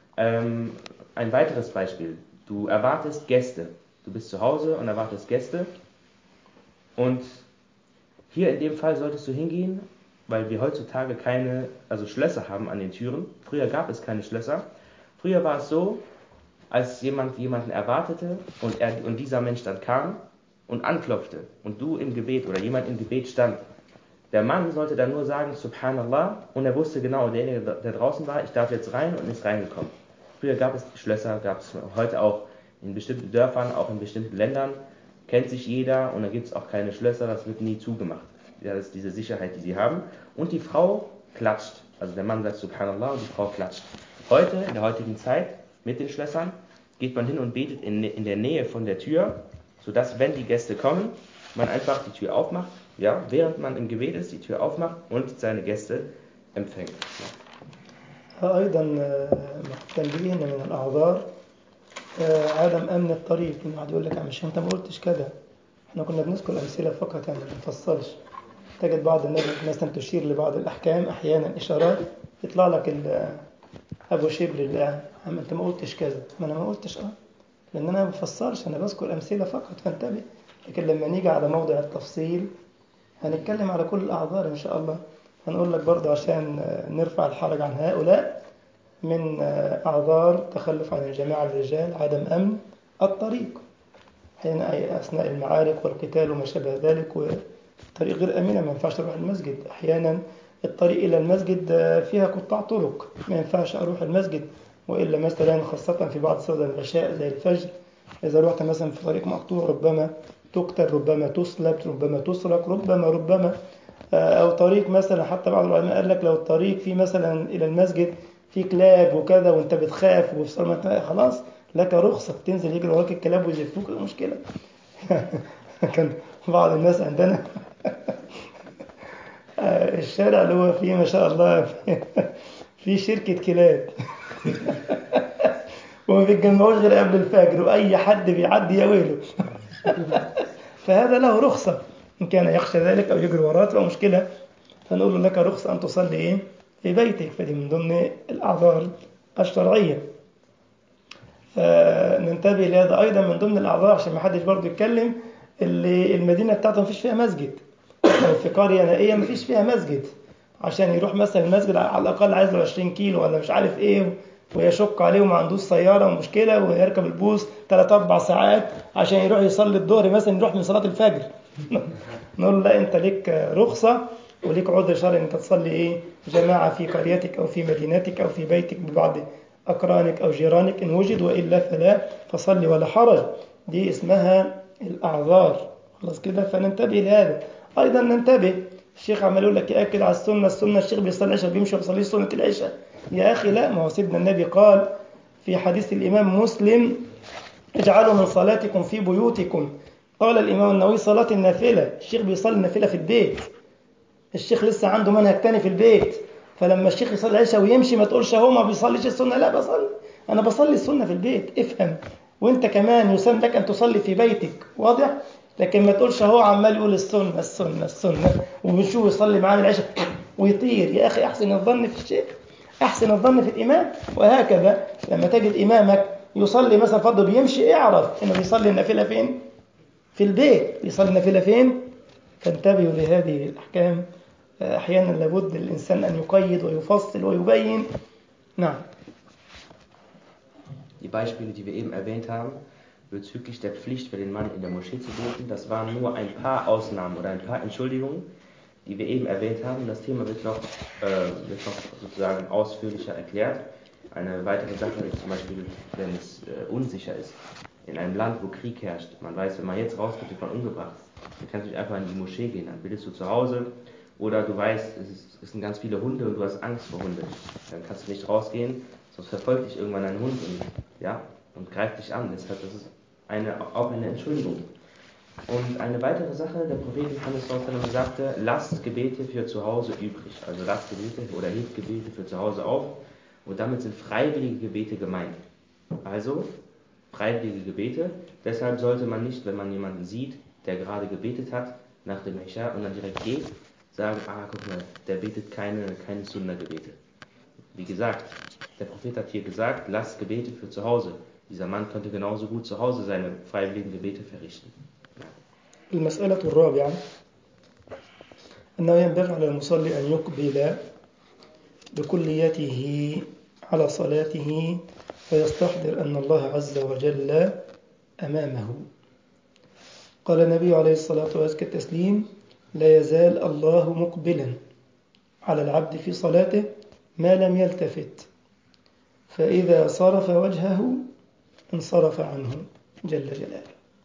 Ähm, ein weiteres Beispiel. Du erwartest Gäste. Du bist zu Hause und erwartest Gäste. Und hier in dem Fall solltest du hingehen, weil wir heutzutage keine, also Schlösser haben an den Türen. Früher gab es keine Schlösser. Früher war es so, als jemand jemanden erwartete und, er, und dieser Mensch dann kam und anklopfte und du im Gebet oder jemand im Gebet stand, der Mann sollte dann nur sagen Subhanallah und er wusste genau, derjenige, der draußen war, ich darf jetzt rein und ist reingekommen. Früher gab es Schlösser, gab es heute auch in bestimmten Dörfern, auch in bestimmten Ländern, kennt sich jeder und da gibt es auch keine Schlösser, das wird nie zugemacht. Ja, das ist diese Sicherheit, die sie haben. Und die Frau klatscht. Also der Mann sagt Subhanallah und die Frau klatscht. Heute, in der heutigen Zeit, mit den Schlössern, geht man hin und betet in, in der Nähe von der Tür, sodass, wenn die Gäste kommen, man einfach die Tür aufmacht, ja, während man im Gebet ist, die Tür aufmacht und seine Gäste empfängt. أيضا تنبيه من الأعذار عدم أمن الطريق إن واحد يقول لك مش أنت ما قلتش كده احنا كنا بنذكر أمثلة فقط يعني ما بنفصلش تجد بعض الناس مثلا تشير لبعض الأحكام أحيانا إشارات يطلع لك أبو شبر اللي قاعد أنت ما قلتش كذا ما أنا ما قلتش أه لأن أنا ما بفسرش أنا بذكر أمثلة فقط فانتبه لكن لما نيجي على موضع التفصيل هنتكلم على كل الأعذار إن شاء الله هنقول لك برضه عشان نرفع الحرج عن هؤلاء من أعذار تخلف عن الجماعة الرجال عدم أمن الطريق حين أي أثناء المعارك والقتال وما شابه ذلك والطريق غير أمينة ما ينفعش أروح المسجد أحيانا الطريق إلى المسجد فيها قطاع طرق ما ينفعش أروح المسجد وإلا مثلا خاصة في بعض صلاة العشاء زي الفجر إذا رحت مثلا في طريق مقطوع ربما تقتل ربما تسلب ربما تسرق ربما ربما أو طريق مثلا حتى بعض العلماء قال لك لو الطريق فيه مثلا إلى المسجد في كلاب وكذا وأنت بتخاف وفي خلاص لك رخصة تنزل يجري وراك الكلاب ويزفوك مشكلة كان بعض الناس عندنا الشارع اللي هو فيه ما شاء الله في شركة كلاب وما بيتجمعوش غير قبل الفجر وأي حد بيعدي يا ويله فهذا له رخصة إن كان يخشى ذلك أو يجري وراه تبقى مشكلة فنقول له لك رخصة أن تصلي إيه في بيتك فدي من ضمن الأعذار الشرعية فننتبه لهذا أيضا من ضمن الأعذار عشان ما حدش برضه يتكلم اللي المدينة بتاعته مفيش فيها مسجد أو في قرية نائية مفيش فيها مسجد عشان يروح مثلا المسجد على الأقل عايز له 20 كيلو ولا مش عارف إيه ويشق عليه وما عندوش سيارة ومشكلة ويركب البوس 3 4 ساعات عشان يروح يصلي الظهر مثلا يروح من صلاة الفجر نقول له لا أنت ليك رخصة وليك عذر شرعي أنت تصلي إيه جماعة في قريتك أو في مدينتك أو في بيتك ببعض أقرانك أو جيرانك إن وجد وإلا فلا فصلي ولا حرج دي اسمها الأعذار خلاص كده فننتبه لهذا أيضا ننتبه الشيخ عمال يقول لك يأكد على السنة السنة الشيخ بيصلي العشاء بيمشي وبيصلي سنة العشاء يا أخي لا ما هو سيدنا النبي قال في حديث الإمام مسلم اجعلوا من صلاتكم في بيوتكم قال الإمام النووي صلاة النافلة الشيخ بيصلي النافلة في البيت الشيخ لسه عنده منهج تاني في البيت فلما الشيخ يصلي العشاء ويمشي ما تقولش هو ما بيصليش السنة لا بصلي أنا بصلي السنة في البيت افهم وانت كمان يسن لك أن تصلي في بيتك واضح لكن ما تقولش هو عمال يقول السنة السنة السنة وبنشوف يصلي معانا العشاء ويطير يا أخي أحسن الظن في الشيخ أحسن الظن في الإمام وهكذا لما تجد إمامك يصلي مثلا فرض بيمشي اعرف إنه بيصلي النافلة فين في البيت بيصلي النافلة فين فانتبهوا لهذه الأحكام أحيانا لابد للإنسان أن يقيد ويفصل ويبين نعم Die Beispiele, die wir eben erwähnt haben, bezüglich der Pflicht für den Mann in der Moschee zu beten, das waren nur ein paar Ausnahmen oder ein paar Entschuldigungen, die wir eben erwähnt haben. Das Thema wird noch, äh, wird noch sozusagen ausführlicher erklärt. Eine weitere Sache ist zum Beispiel, wenn es äh, unsicher ist, in einem Land, wo Krieg herrscht. Man weiß, wenn man jetzt rausgeht, wird man umgebracht. Dann kannst du nicht einfach in die Moschee gehen, dann bildest du zu Hause. Oder du weißt, es, ist, es sind ganz viele Hunde und du hast Angst vor Hunden. Dann kannst du nicht rausgehen, sonst verfolgt dich irgendwann ein Hund und, ja, und greift dich an. Deshalb das ist eine, auch eine Entschuldigung. Und eine weitere Sache, der Prophet Muhammad sagte, lasst Gebete für zu Hause übrig. Also lasst Gebete oder hebt Gebete für zu Hause auf. Und damit sind freiwillige Gebete gemeint. Also freiwillige Gebete. Deshalb sollte man nicht, wenn man jemanden sieht, der gerade gebetet hat, nach dem Isha und dann direkt geht, sagen, ah, guck mal, der betet keine, keine Sunna-Gebete. Wie gesagt, der Prophet hat hier gesagt, lasst Gebete für zu Hause. Dieser Mann könnte genauso gut zu Hause seine freiwilligen Gebete verrichten. المسألة الرابعة أنه ينبغي على المصلي أن يقبل بكليته على صلاته ويستحضر أن الله عز وجل أمامه قال النبي عليه الصلاة والسلام التسليم لا يزال الله مقبلا على العبد في صلاته ما لم يلتفت فإذا صرف وجهه انصرف عنه جل جلاله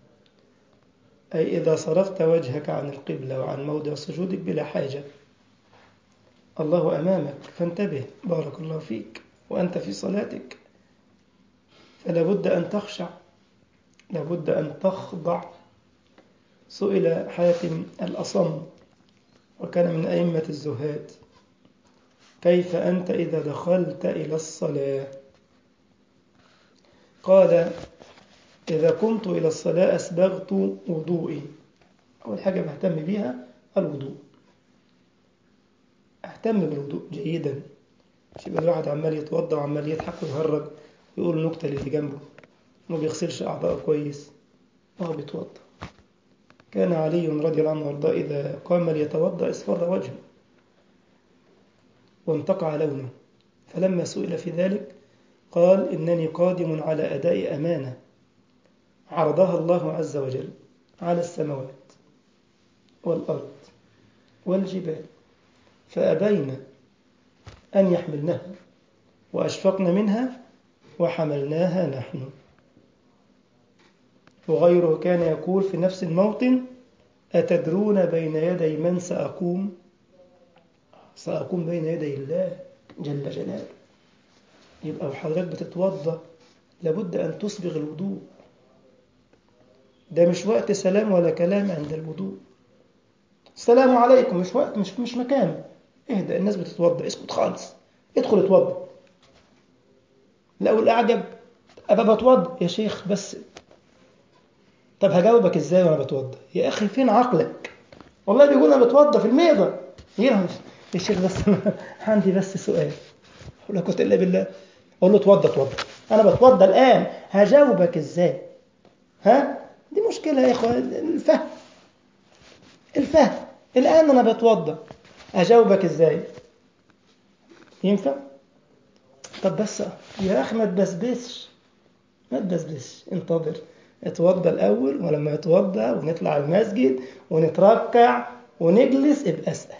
أي إذا صرفت وجهك عن القبلة وعن موضع سجودك بلا حاجة الله أمامك فانتبه بارك الله فيك وأنت في صلاتك فلا بد أن تخشع لا بد أن تخضع سئل حاتم الأصم وكان من أئمة الزهاد كيف أنت إذا دخلت إلى الصلاة قال إذا قمت إلى الصلاة أسبغت وضوئي أول حاجة بهتم بيها الوضوء أهتم بالوضوء جيدا مش يبقى الواحد عمال يتوضأ وعمال يضحك ويهرج ويقول نكتة اللي جنبه ما بيغسلش أعضاءه كويس ما هو بيتوضأ كان علي رضي الله عنه وارضاه إذا قام ليتوضأ اصفر وجهه وانتقع لونه فلما سئل في ذلك قال إنني قادم على أداء أمانة عرضها الله عز وجل على السماوات والأرض والجبال فأبين أن يحملنها وأشفقن منها وحملناها نحن وغيره كان يقول في نفس الموطن أتدرون بين يدي من سأقوم سأقوم بين يدي الله جل جلاله يبقى حضرتك بتتوضأ لابد أن تسبغ الوضوء ده مش وقت سلام ولا كلام عند الوضوء السلام عليكم مش وقت مش مش مكان اهدى الناس بتتوضا اسكت خالص ادخل اتوضا لو الاعجب ابقى بتوضا يا شيخ بس طب هجاوبك ازاي وانا بتوضا يا اخي فين عقلك والله بيقول انا بتوضا في الميضه يا يا شيخ بس عندي بس سؤال اقول لك الا بالله اقول له اتوضا اتوضا انا بتوضا الان هجاوبك ازاي ها دي مشكله يا اخوان الفهم الفهم الان انا بتوضا اجاوبك ازاي ينفع طب بس يا اخي ما تبسبسش ما تبسبسش انتظر اتوضى الاول ولما يتوضى ونطلع المسجد ونتركع ونجلس ابقى اسال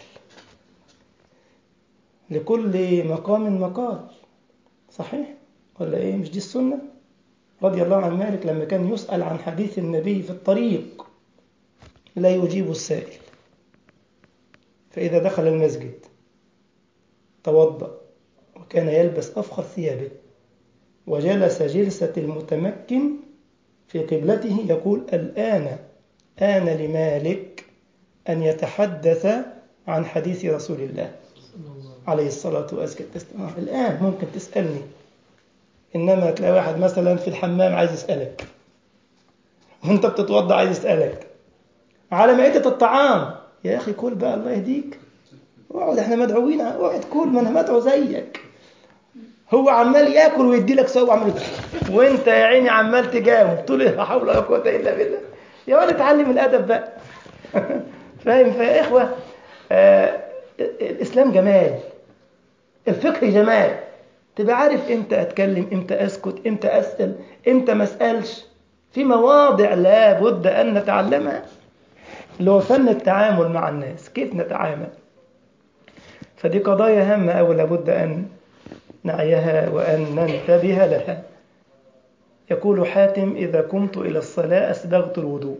لكل مقام مقال صحيح ولا ايه مش دي السنه رضي الله عن مالك لما كان يسال عن حديث النبي في الطريق لا يجيب السائل فإذا دخل المسجد توضأ وكان يلبس أفخر ثيابه وجلس جلسة المتمكن في قبلته يقول الآن آن لمالك أن يتحدث عن حديث رسول الله عليه الصلاة والسلام آه الآن ممكن تسألني إنما تلاقي واحد مثلا في الحمام عايز يسألك وانت بتتوضأ عايز يسألك على مائدة الطعام يا أخي كل بقى الله يهديك اقعد احنا مدعوين اقعد كل ما انا مدعو زيك هو عمال ياكل ويدي لك سوا عمال وانت يا عيني عمال تجاوب تقول لا حول ولا قوه الا بالله يا ولد اتعلم الادب بقى فاهم فيا اخوه آه الاسلام جمال الفقه جمال تبقى عارف امتى اتكلم امتى اسكت امتى اسال امتى ما اسالش في مواضع لابد ان نتعلمها اللي هو فن التعامل مع الناس كيف نتعامل فدي قضايا هامة أو لابد أن نعيها وأن ننتبه لها يقول حاتم إذا قمت إلى الصلاة أسبغت الوضوء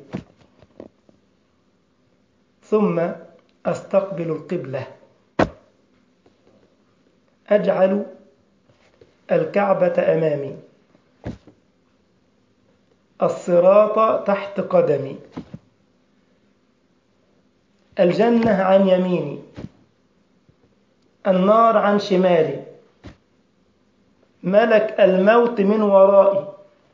ثم أستقبل القبلة أجعل الكعبة أمامي الصراط تحت قدمي الجنة عن يميني النار عن شمالي ملك الموت من ورائي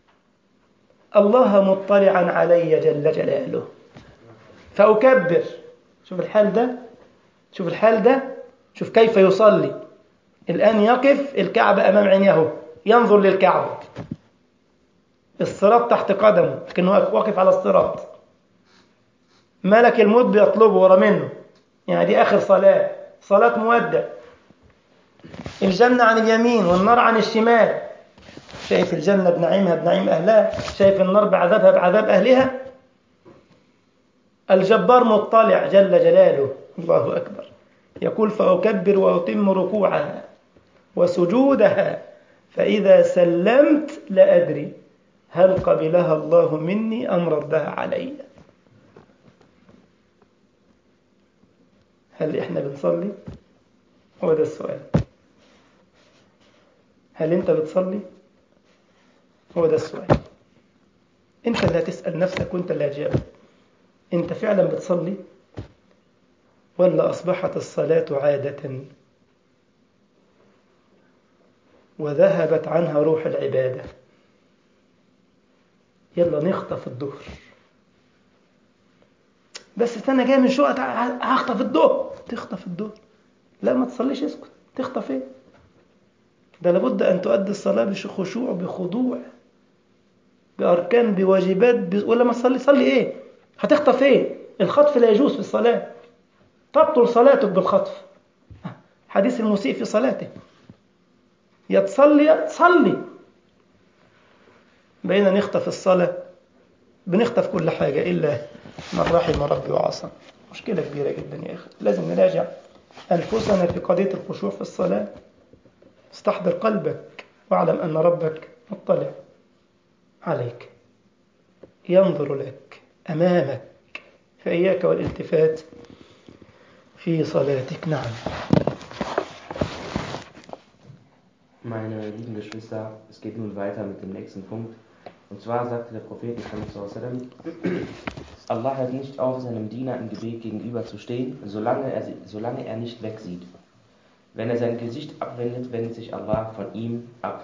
الله مطلعا علي جل جلاله فأكبر شوف الحال ده شوف الحال ده شوف كيف يصلي الآن يقف الكعبة أمام عينيه ينظر للكعبة الصراط تحت قدمه لكنه واقف على الصراط ملك الموت بيطلبه ورا منه يعني دي آخر صلاة صلاة مودع الجنة عن اليمين والنار عن الشمال شايف الجنة بنعيمها بنعيم أهلها شايف النار بعذابها بعذاب أهلها الجبار مطلع جل جلاله الله أكبر يقول فأكبر وأتم ركوعها وسجودها فإذا سلمت لا أدري هل قبلها الله مني أم ردها علي هل إحنا بنصلي هو ده السؤال هل أنت بتصلي هو ده السؤال أنت اللي هتسأل نفسك وأنت اللي هتجاوب أنت فعلا بتصلي ولا أصبحت الصلاة عادة وذهبت عنها روح العبادة يلا نخطف الظهر بس انا جاي من شقة هخطف الظهر تخطف الظهر لا ما تصليش اسكت تخطف ايه ده لابد ان تؤدي الصلاة بخشوع بخضوع بأركان بواجبات ب... ولا ما تصلي صلي ايه هتخطف ايه الخطف لا يجوز في الصلاة تبطل صلاتك بالخطف حديث المسيء في صلاته يا تصلي يا تصلي بقينا نخطف الصلاة بنخطف كل حاجة إلا من رحم ربي وعصى مشكلة كبيرة جدا يا أخي لازم نراجع أنفسنا في قضية الخشوع في الصلاة استحضر قلبك واعلم أن ربك مطلع عليك ينظر لك أمامك فإياك والالتفات في صلاتك نعم Meine lieben Geschwister, es geht nun weiter mit dem nächsten Punkt. Und zwar sagte der Prophet Muhammad sallallahu alaihi wasallam, Allah hört nicht auf, seinem Diener im Gebet gegenüber zu stehen, solange er, solange er nicht wegsieht. Wenn er sein Gesicht abwendet, wendet sich Allah von ihm ab.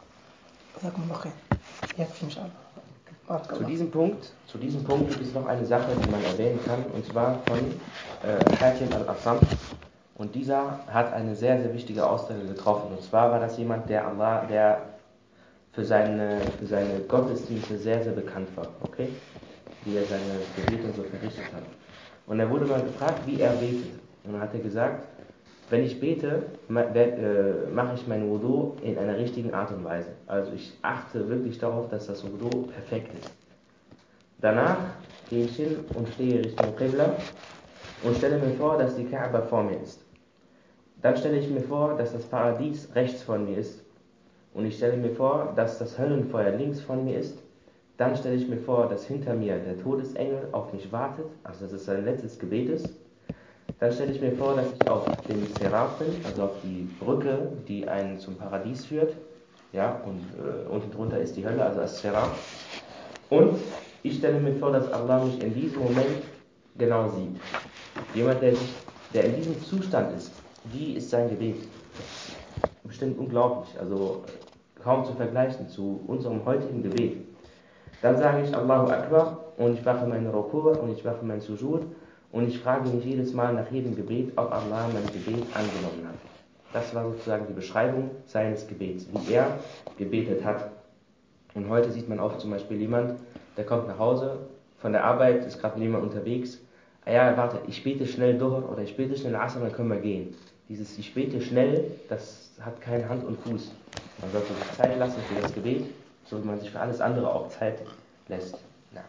جزاكم الله خير يكفي إن شاء الله بارك Zu الله diesem Punkt, zu diesem Punkt gibt es noch eine Sache, die man erwähnen kann, und zwar von äh, Hakim al-Assam. Und dieser hat eine sehr, sehr wichtige Aussage getroffen. Und zwar war das jemand, der Allah, der für seine, für seine Gottesdienste sehr, sehr bekannt war. Okay? Wie er seine Gebete und so verrichtet hat. Und er wurde mal gefragt, wie er betet. Und dann hat er gesagt, wenn ich bete, ma- wer- äh, mache ich mein Wudu in einer richtigen Art und Weise. Also ich achte wirklich darauf, dass das Wudu perfekt ist. Danach gehe ich hin und stehe Richtung Qibla und stelle mir vor, dass die Kaaba vor mir ist. Dann stelle ich mir vor, dass das Paradies rechts von mir ist. Und ich stelle mir vor, dass das Höllenfeuer links von mir ist. Dann stelle ich mir vor, dass hinter mir der Todesengel auf mich wartet, also dass es sein letztes Gebet ist. Dann stelle ich mir vor, dass ich auf dem Seraph bin, also auf die Brücke, die einen zum Paradies führt. Ja, und äh, unten drunter ist die Hölle, also das Seraph. Und ich stelle mir vor, dass Allah mich in diesem Moment genau sieht. Jemand, der, sich, der in diesem Zustand ist, wie ist sein Gebet? Bestimmt unglaublich, also kaum zu vergleichen zu unserem heutigen Gebet. Dann sage ich Allahu Akbar und ich mache meine Rukur und ich mache mein Sujud und ich frage mich jedes Mal nach jedem Gebet, ob Allah mein Gebet angenommen hat. Das war sozusagen die Beschreibung seines Gebets, wie er gebetet hat. Und heute sieht man oft zum Beispiel jemand, der kommt nach Hause von der Arbeit, ist gerade mit jemand unterwegs. Ah ja, warte, ich bete schnell Duhr oder ich bete schnell Asr, dann können wir gehen. Dieses Ich bete schnell, das hat keine Hand und Fuß. Man sollte sich Zeit lassen für das Gebet, so wie man sich für alles andere auch Zeit lässt. Ja.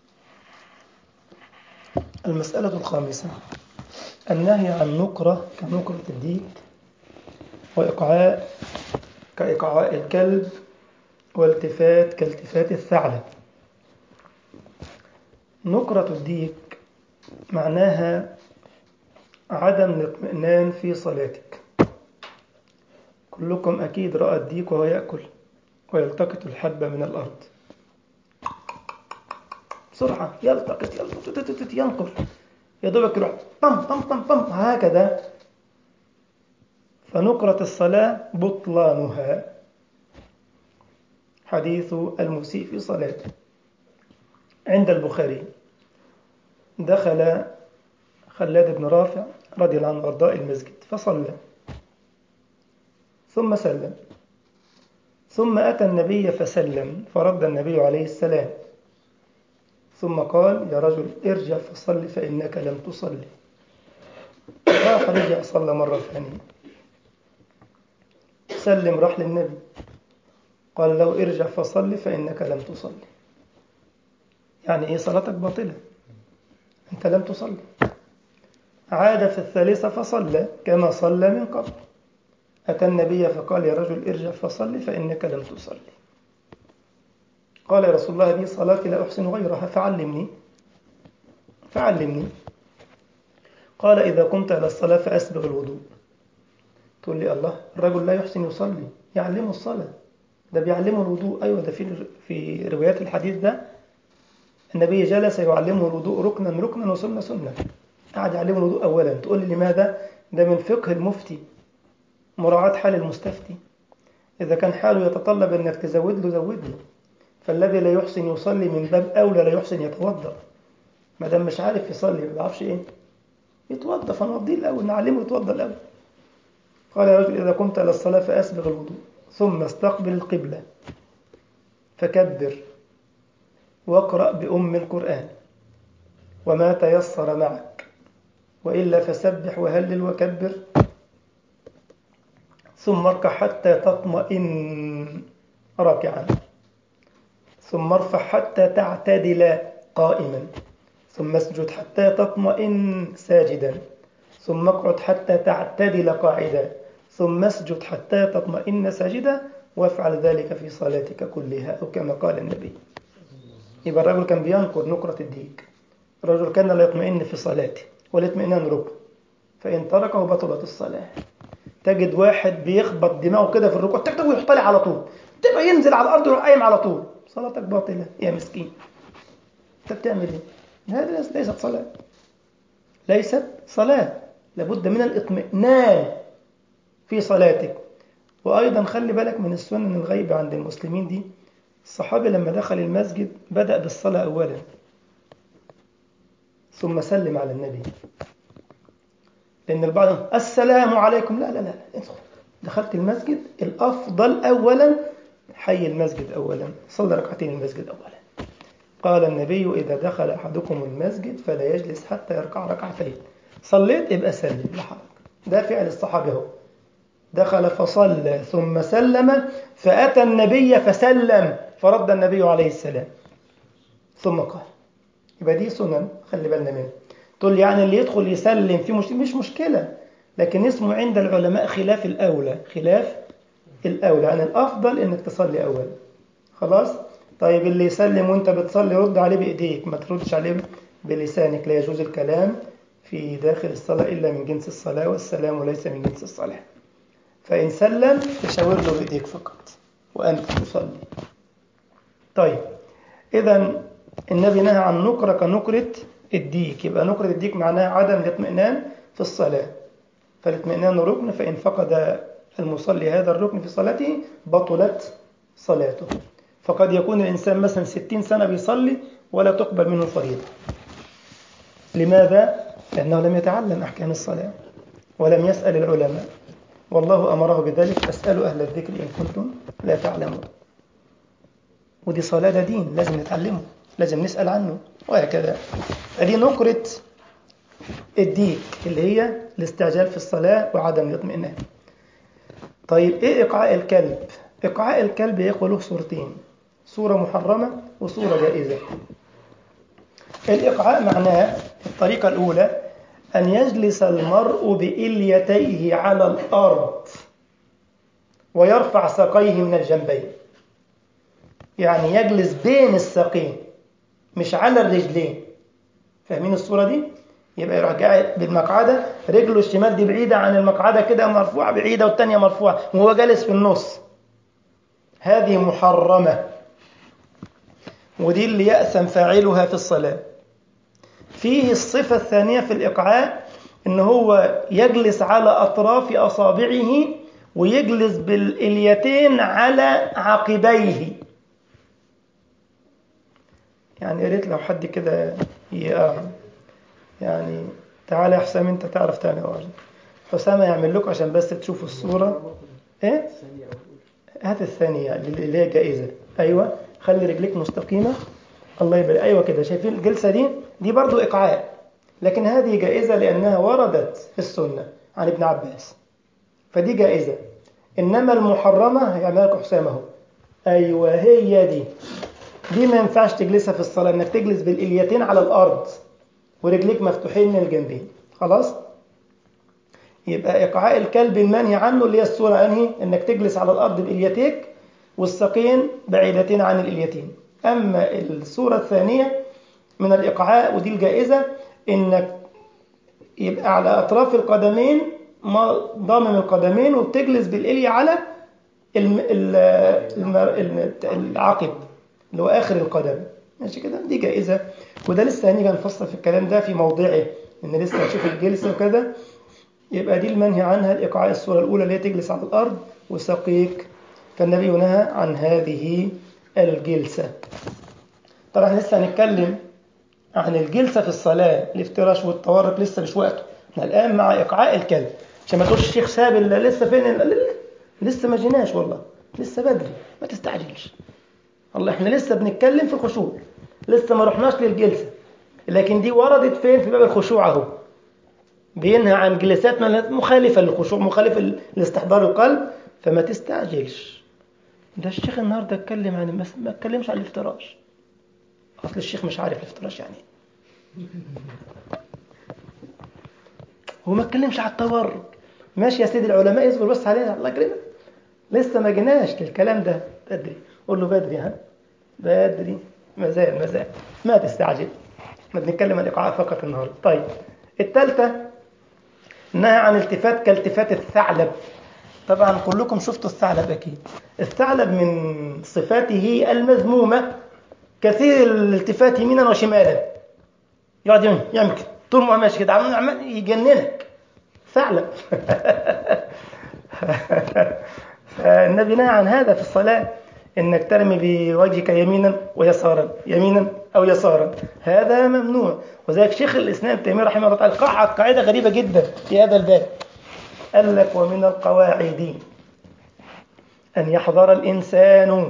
المسألة الخامسة النهي عن نقرة كنقرة الديك وإقعاء كإقعاء الكلب والتفات كالتفات الثعلب نقرة الديك معناها عدم الاطمئنان في صلاتك كلكم أكيد رأى الديك وهو يأكل ويلتقط الحبة من الأرض بسرعة يلتقط يلتقط ينقر يا دوبك يروح طم طم طم طم هكذا فنقرة الصلاة بطلانها حديث المسيء في صلاته عند البخاري دخل خلاد بن رافع رضي الله عنه وارضاه المسجد فصلى ثم سلم ثم أتى النبي فسلم فرد النبي عليه السلام ثم قال يا رجل ارجع فصل فإنك لم تصلي راح رجع صلى مرة ثانية سلم راح للنبي قال له ارجع فصل فإنك لم تصلي يعني إيه صلاتك باطلة أنت لم تصلي عاد في الثالثة فصلى كما صلى من قبل أتى النبي فقال يا رجل ارجع فصل فإنك لم تصلي قال يا رسول الله هذه صلاتي لا أحسن غيرها فعلمني فعلمني قال إذا قمت إلى الصلاة فأسبغ الوضوء تقول لي الله الرجل لا يحسن يصلي يعلمه الصلاة ده بيعلمه الوضوء أيوة ده في في روايات الحديث ده النبي جلس يعلمه الوضوء ركنا ركنا وسنة سنة قعد يعلمه الوضوء أولا تقول لي لماذا ده من فقه المفتي مراعاة حال المستفتي إذا كان حاله يتطلب أنك تزود له زود له فالذي لا يحسن يصلي من باب أولى لا يحسن يتوضأ ما دام مش عارف يصلي ما بيعرفش إيه يتوضأ فنوضيه الأول نعلمه يتوضأ الأول قال يا رجل إذا قمت إلى الصلاة فأسبغ الوضوء ثم استقبل القبلة فكبر واقرأ بأم القرآن وما تيسر معك وإلا فسبح وهلل وكبر ثم اركع حتى تطمئن راكعا ثم ارفع حتى تعتدل قائما ثم اسجد حتى تطمئن ساجدا ثم اقعد حتى تعتدل قاعدا ثم اسجد حتى تطمئن ساجدا وافعل ذلك في صلاتك كلها أو كما قال النبي يبقى الرجل كان بينقر نقرة الديك الرجل كان لا يطمئن في صلاته والاطمئنان ركن فإن تركه بطلت الصلاة تجد واحد بيخبط دماغه كده في الركوع تك ويحط لي على طول تبقى ينزل على الارض ويروح قايم على طول صلاتك باطله يا مسكين انت بتعمل ايه هذه ليست صلاه ليست صلاه لابد من الاطمئنان في صلاتك وايضا خلي بالك من السنن الغيبه عند المسلمين دي الصحابي لما دخل المسجد بدا بالصلاه اولا ثم سلم على النبي لأن البعض السلام عليكم لا لا لا ادخل دخلت المسجد الأفضل أولا حي المسجد أولا صلى ركعتين المسجد أولا قال النبي إذا دخل أحدكم المسجد فلا يجلس حتى يركع ركعتين صليت ابقى سلم لا حرج ده فعل الصحابة هو دخل فصلى ثم سلم فأتى النبي فسلم فرد النبي عليه السلام ثم قال يبقى دي سنن خلي بالنا منها تقول يعني اللي يدخل يسلم في مش, مش مشكلة لكن اسمه عند العلماء خلاف الأولى خلاف الأولى يعني الأفضل إنك تصلي أول خلاص طيب اللي يسلم وانت بتصلي رد عليه بإيديك ما تردش عليه بلسانك لا يجوز الكلام في داخل الصلاة إلا من جنس الصلاة والسلام ليس من جنس الصلاة فإن سلم تشاور له بإيديك فقط وأنت تصلي طيب إذا النبي نهى عن نكرة كنكرة الديك يبقى نكرة الديك معناها عدم الاطمئنان في الصلاة فالاطمئنان ركن فإن فقد المصلي هذا الركن في صلاته بطلت صلاته فقد يكون الإنسان مثلا ستين سنة بيصلي ولا تقبل منه فريضة لماذا؟ لأنه لم يتعلم أحكام الصلاة ولم يسأل العلماء والله أمره بذلك فاسألوا أهل الذكر إن كنتم لا تعلمون ودي صلاة ده دين لازم نتعلمه لازم نسأل عنه وهكذا هذه نكرة الديك اللي هي الاستعجال في الصلاة وعدم الاطمئنان طيب ايه إقعاء الكلب إقعاء الكلب يا إخوة له صورتين صورة محرمة وصورة جائزة الإقعاء معناه الطريقة الأولى أن يجلس المرء بإليتيه على الأرض ويرفع ساقيه من الجنبين يعني يجلس بين الساقين مش على الرجلين فاهمين الصورة دي؟ يبقى يروح قاعد بالمقعدة رجله الشمال دي بعيدة عن المقعدة كده مرفوعة بعيدة والتانية مرفوعة وهو جالس في النص هذه محرمة ودي اللي يأثم فاعلها في الصلاة فيه الصفة الثانية في الإقعاء إن هو يجلس على أطراف أصابعه ويجلس بالإليتين على عقبيه يعني يا ريت لو حد كده يعني تعالى يا حسام انت تعرف تاني واجد حسام يعمل لكم عشان بس تشوفوا الصورة ايه هات الثانية اللي هي جائزة ايوه خلي رجليك مستقيمة الله يبارك ايوه كده شايفين الجلسة دي دي برضو ايقاع لكن هذه جائزة لانها وردت في السنة عن ابن عباس فدي جائزة انما المحرمة هيعملها لكم حسام اهو ايوه هي دي دي ما ينفعش تجلسها في الصلاة انك تجلس بالاليتين على الارض ورجليك مفتوحين من الجنبين خلاص يبقى إقعاء الكلب المنهي عنه اللي هي الصورة أنهي إنك تجلس على الأرض بإليتيك والساقين بعيدتين عن الإليتين أما الصورة الثانية من الإقعاء ودي الجائزة إنك يبقى على أطراف القدمين ضامن القدمين وبتجلس بالإلية على العقب اللي هو آخر القدم ماشي كده دي جائزة وده لسه هنيجي نفصل في الكلام ده في موضعه ان لسه هنشوف الجلسة وكذا يبقى دي المنهي عنها الإقعاء الصورة الأولى اللي هي تجلس على الأرض وساقيك فالنبي نهى عن هذه الجلسة طبعا لسه هنتكلم عن الجلسة في الصلاة الافتراش والتورك لسه مش وقته احنا الآن مع إقعاء الكلب عشان ما تقولش الشيخ ساب لسه فين لسه ما جيناش والله لسه بدري ما تستعجلش الله احنا لسه بنتكلم في الخشوع لسه ما رحناش للجلسة لكن دي وردت فين في باب الخشوع اهو بينهى عن جلسات مخالفة للخشوع مخالفة لاستحضار القلب فما تستعجلش ده الشيخ النهاردة اتكلم عن ما اتكلمش عن الافتراش اصل الشيخ مش عارف الافتراش يعني هو ما اتكلمش على التورك ماشي يا سيدي العلماء يصبر بس علينا الله يكرمك لسه ما جيناش للكلام ده بدري قول له بدري ها بدري مازال مازال ما تستعجل احنا بنتكلم عن الايقاع فقط النهارده طيب الثالثه نهى عن التفات كالتفات الثعلب طبعا كلكم شفتوا الثعلب أكيد الثعلب من صفاته المذمومة كثير الالتفات يمينا وشمالا يقعد يعمل يعمل كده طول ما هو ماشي كده عمال عمال يجننك ثعلب فالنبي نهى عن هذا في الصلاة انك ترمي بوجهك يمينا ويسارا يمينا او يسارا هذا ممنوع وذلك شيخ الاسلام ابن تيميه رحمه الله تعالى قعد قاعده غريبه جدا في هذا الباب قال لك ومن القواعد ان يحذر الانسان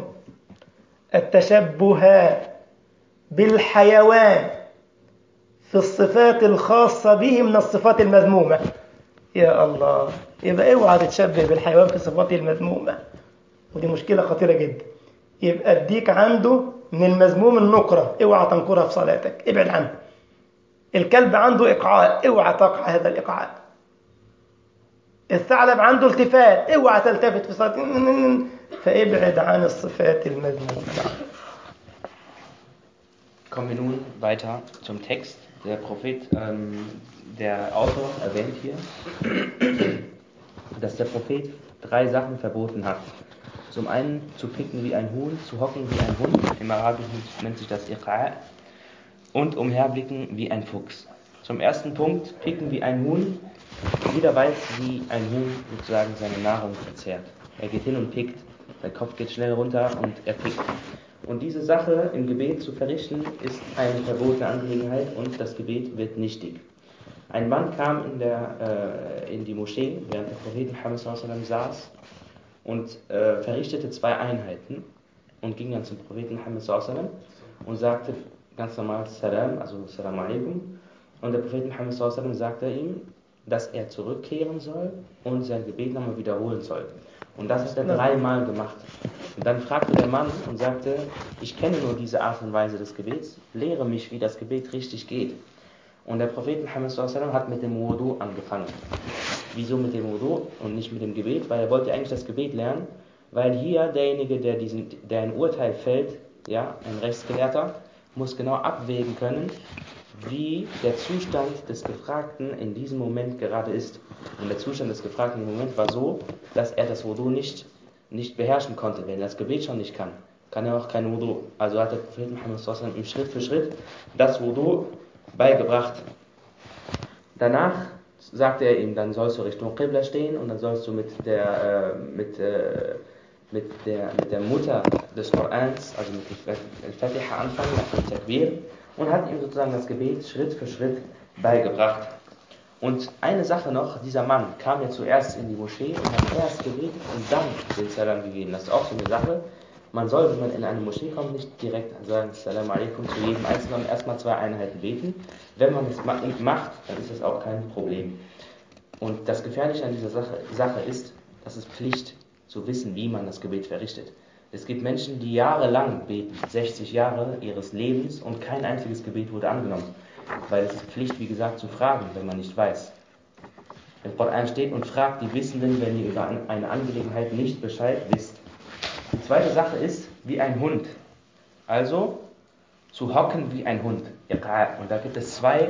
التشبه بالحيوان في الصفات الخاصة به من الصفات المذمومة يا الله يبقى اوعى تتشبه بالحيوان في صفاته المذمومة ودي مشكلة خطيرة جدا يبقى اديك عنده من المذموم النقرة اوعى تنقرها في صلاتك ابعد عنه الكلب عنده إقعاء اوعى تقع هذا الإقعاء الثعلب عنده التفات اوعى تلتفت في صلاتك فابعد عن الصفات المذمومة Kommen wir nun weiter zum Text. Der Prophet, ähm, der Autor erwähnt hier, dass der Prophet drei Sachen verboten hat. Zum einen zu picken wie ein Huhn, zu hocken wie ein Hund, im Arabischen nennt sich das Iqa' und umherblicken wie ein Fuchs. Zum ersten Punkt, picken wie ein Huhn. Jeder weiß, wie ein Huhn sozusagen seine Nahrung verzehrt. Er geht hin und pickt, sein Kopf geht schnell runter und er pickt. Und diese Sache im Gebet zu verrichten, ist eine verbotene Angelegenheit und das Gebet wird nichtig. Ein Mann kam in, der, äh, in die Moschee, während der Prophet Muhammad sallam saß und äh, verrichtete zwei Einheiten und ging dann zum Propheten Muhammad sallam und sagte ganz normal Salam, also Salam alaikum. Und der Prophet Muhammad sallam sagte ihm, dass er zurückkehren soll und sein Gebet nochmal wiederholen soll. Und das hat er dreimal gemacht. Und dann fragte der Mann und sagte, ich kenne nur diese Art und Weise des Gebets, lehre mich, wie das Gebet richtig geht. Und der Prophet Muhammad sallam hat mit dem Wudu angefangen. Wieso mit dem Wudu und nicht mit dem Gebet? Weil er wollte eigentlich das Gebet lernen, weil hier derjenige, der, diesen, der ein Urteil fällt, ja, ein Rechtsgelehrter, muss genau abwägen können, wie der Zustand des Gefragten in diesem Moment gerade ist. Und der Zustand des Gefragten im Moment war so, dass er das Wudu nicht, nicht beherrschen konnte. Wenn er das Gebet schon nicht kann, kann er auch kein Wudu. Also hat der Prophet Muhammad sallam ihm Schritt für Schritt das Wudu beigebracht. Danach sagte er ihm, dann sollst du Richtung Qibla stehen und dann sollst du mit der, äh, mit, äh, mit der, mit der Mutter des Korans, also mit dem Fatiha anfangen, nach dem Takbir, und hat ihm sozusagen das Gebet Schritt für Schritt beigebracht. Und eine Sache noch, dieser Mann kam ja zuerst in die Moschee und hat erst gebetet und dann den Salam gegeben. Das ist auch so eine Sache. Man soll, wenn man in eine Moschee kommt, nicht direkt sagen Salam alaikum zu jedem Einzelnen, sondern erstmal zwei Einheiten beten. Wenn man es macht, dann ist das auch kein Problem. Und das Gefährliche an dieser Sache, Sache ist, dass es Pflicht zu wissen, wie man das Gebet verrichtet. Es gibt Menschen, die jahrelang beten, 60 Jahre ihres Lebens und kein einziges Gebet wurde angenommen. Weil es ist Pflicht, wie gesagt, zu fragen, wenn man nicht weiß. Im Koran steht und fragt die Wissenden, wenn ihr über eine Angelegenheit nicht Bescheid wisst. Die zweite Sache ist wie ein Hund. Also zu hocken wie ein Hund. Und da gibt es zwei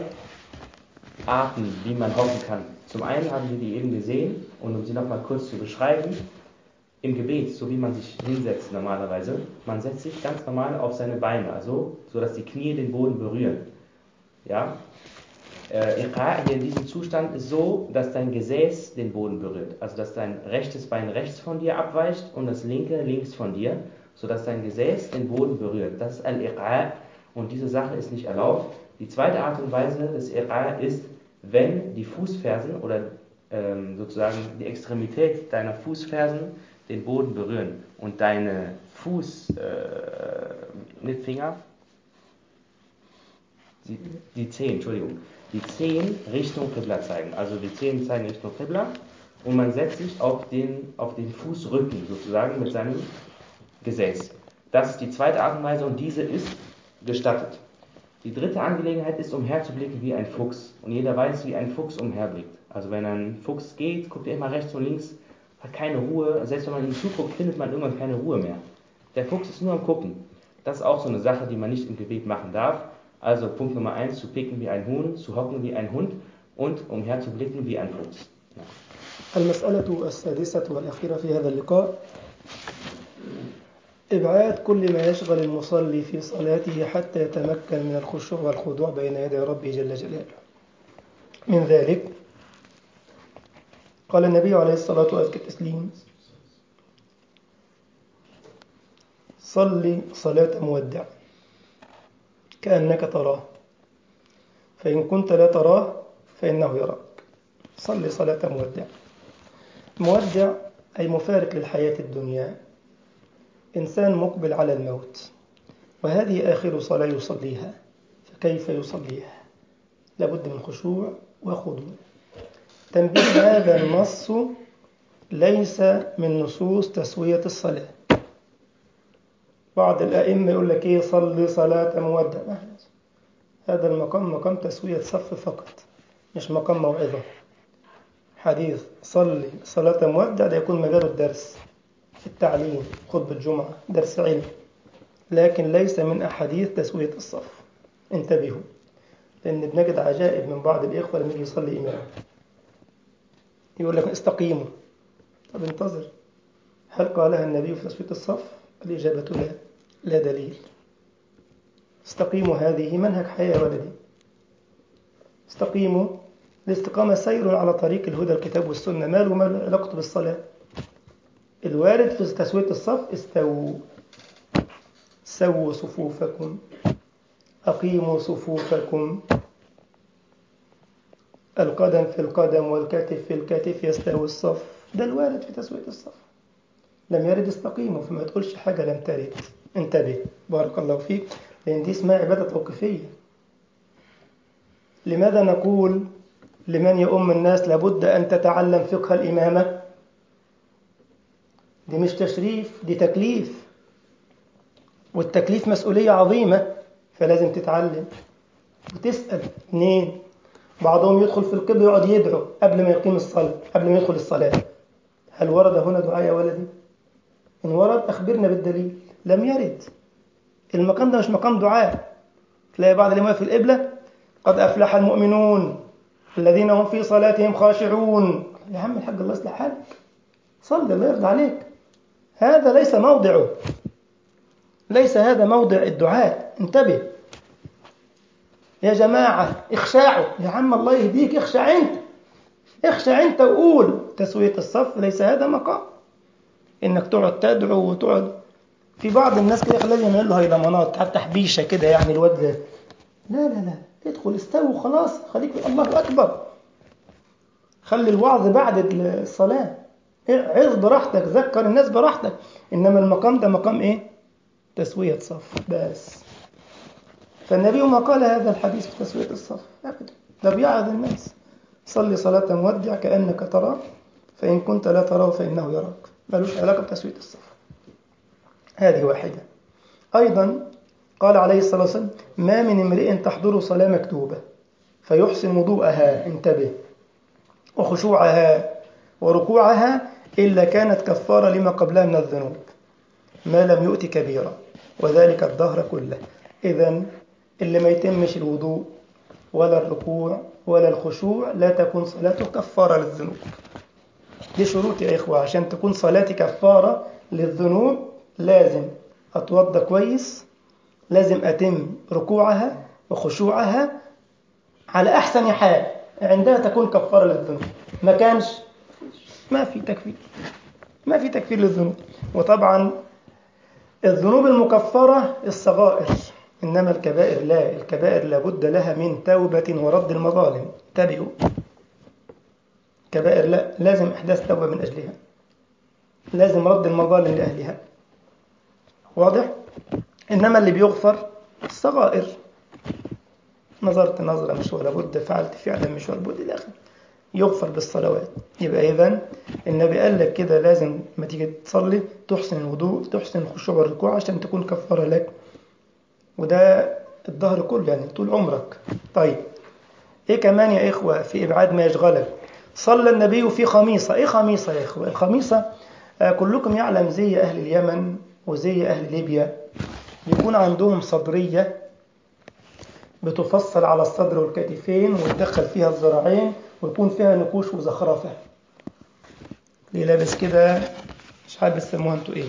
Arten, wie man hocken kann. Zum einen haben wir die eben gesehen und um sie nochmal kurz zu beschreiben, im Gebet, so wie man sich hinsetzt normalerweise, man setzt sich ganz normal auf seine Beine, also so dass die Knie den Boden berühren. Ja? Äh, Iqa hier in diesem Zustand ist so, dass dein Gesäß den Boden berührt, also dass dein rechtes Bein rechts von dir abweicht und das linke links von dir, sodass dein Gesäß den Boden berührt. Das ist Al-Iqa und diese Sache ist nicht erlaubt. Die zweite Art und Weise des Iqa ist, wenn die Fußfersen oder ähm, sozusagen die Extremität deiner Fußfersen den Boden berühren und deine Fuß, äh, nicht Finger, die, die Zehen, Entschuldigung, die Zehen Richtung Qibla zeigen. Also die Zehen zeigen Richtung Qibla und man setzt sich auf den, auf den Fußrücken sozusagen mit seinem Gesäß. Das ist die zweite Art und Weise und diese ist gestattet. Die dritte Angelegenheit ist, umherzublicken wie ein Fuchs. Und jeder weiß, wie ein Fuchs umherblickt. Also wenn ein Fuchs geht, guckt er immer rechts und links, hat keine Ruhe. Selbst wenn man ihm zuguckt, findet man irgendwann keine Ruhe mehr. Der Fuchs ist nur am Gucken. Das ist auch so eine Sache, die man nicht im Gebet machen darf. Also Punkt Nummer eins, zu picken wie ein Huhn, zu hocken wie ein Hund und umherzublicken wie ein Fuchs. Ja. المسألة السادسة والأخيرة في هذا اللقاء إبعاد كل ما يشغل المصلي في صلاته حتى يتمكن من الخشوع والخضوع بين يدي ربه جل جلاله من ذلك قال النبي عليه الصلاة والتسليم صلي صلاة مودع كأنك تراه فإن كنت لا تراه فإنه يراك صلي صلاة مودع مودع أي مفارق للحياة الدنيا إنسان مقبل على الموت وهذه آخر صلاة يصليها فكيف يصليها لابد من خشوع وخضوع تنبيه هذا النص ليس من نصوص تسوية الصلاة بعض الأئمة يقول لك إيه صلي صلاة مودع هذا المقام مقام تسوية صف فقط مش مقام موعظة حديث صلي صلاة مودع ده يكون مجال الدرس التعليم خطبة جمعة درس علم لكن ليس من أحاديث تسوية الصف انتبهوا لأن بنجد عجائب من بعض الإخوة لما يجي يصلي إمام يقول لك استقيموا طب انتظر هل قالها النبي في تسوية الصف الإجابة لا لا دليل استقيموا هذه منهج حياة ولدي استقيموا الاستقامة سير على طريق الهدى الكتاب والسنة ما له ما علاقته بالصلاة الوارد في تسوية الصف استووا سووا صفوفكم أقيموا صفوفكم القدم في القدم والكتف في الكتف يستوي الصف ده الوارد في تسوية الصف لم يرد استقيموا فما تقولش حاجة لم ترد انتبه بارك الله فيك لأن دي اسمها عبادة توقيفية لماذا نقول لمن يؤم الناس لابد أن تتعلم فقه الإمامة دي مش تشريف دي تكليف والتكليف مسؤولية عظيمة فلازم تتعلم وتسأل اثنين بعضهم يدخل في القبل ويقعد يدعو قبل ما يقيم الصلاة قبل ما يدخل الصلاة هل ورد هنا دعاء يا ولدي؟ إن ورد أخبرنا بالدليل لم يرد المقام ده مش مقام دعاء تلاقي بعض الإمام في القبلة قد أفلح المؤمنون الذين هم في صلاتهم خاشعون يا عم الحاج الله يصلح حالك صلي الله يرضى عليك هذا ليس موضعه ليس هذا موضع الدعاء انتبه يا جماعة اخشعوا يا عم الله يهديك اخشع انت اخشع انت وقول تسوية الصف ليس هذا مقام انك تقعد تدعو وتقعد في بعض الناس كده لازم يعمل له هيلمانات حتى تحبيشه كده يعني الواد ده لا لا لا ادخل استوي وخلاص خليك الله اكبر خلي الوعظ بعد الصلاه عظ براحتك ذكر الناس براحتك انما المقام ده مقام ايه تسويه صف بس فالنبي ما قال هذا الحديث في تسويه الصف ابدا ده بيعظ الناس صلي صلاه مودع كانك تراه فان كنت لا تراه فانه يراك ملوش علاقه بتسويه الصف هذه واحده ايضا قال عليه الصلاه والسلام ما من امرئ تحضر صلاه مكتوبه فيحسن وضوءها انتبه وخشوعها وركوعها إلا كانت كفارة لما قبلها من الذنوب ما لم يؤت كبيرا وذلك الدهر كله إذا اللي ما يتمش الوضوء ولا الركوع ولا الخشوع لا تكون صلاته كفارة للذنوب دي شروط يا إخوة عشان تكون صلاتي كفارة للذنوب لازم أتوضى كويس لازم أتم ركوعها وخشوعها على أحسن حال عندها تكون كفارة للذنوب ما كانش ما في تكفير ما في تكفير للذنوب وطبعا الذنوب المكفرة الصغائر إنما الكبائر لا الكبائر لابد لها من توبة ورد المظالم انتبهوا كبائر لا لازم إحداث توبة من أجلها لازم رد المظالم لأهلها واضح؟ إنما اللي بيغفر الصغائر نظرت نظرة مش ولا بد فعلت فعلا مش ولا بد إلى آخره يغفر بالصلوات يبقى إذا النبي قال لك كده لازم ما تيجي تصلي تحسن الوضوء تحسن الخشوع والركوع عشان تكون كفارة لك وده الظهر كله يعني طول عمرك طيب ايه كمان يا إخوة في إبعاد ما يشغلك صلى النبي في خميصة ايه خميصة يا إخوة الخميصة آه كلكم يعلم زي أهل اليمن وزي أهل ليبيا بيكون عندهم صدرية بتفصل على الصدر والكتفين وتدخل فيها الذراعين ويكون فيها نقوش وزخرفة ليه لابس كده مش عارف بتسموها انتوا ايه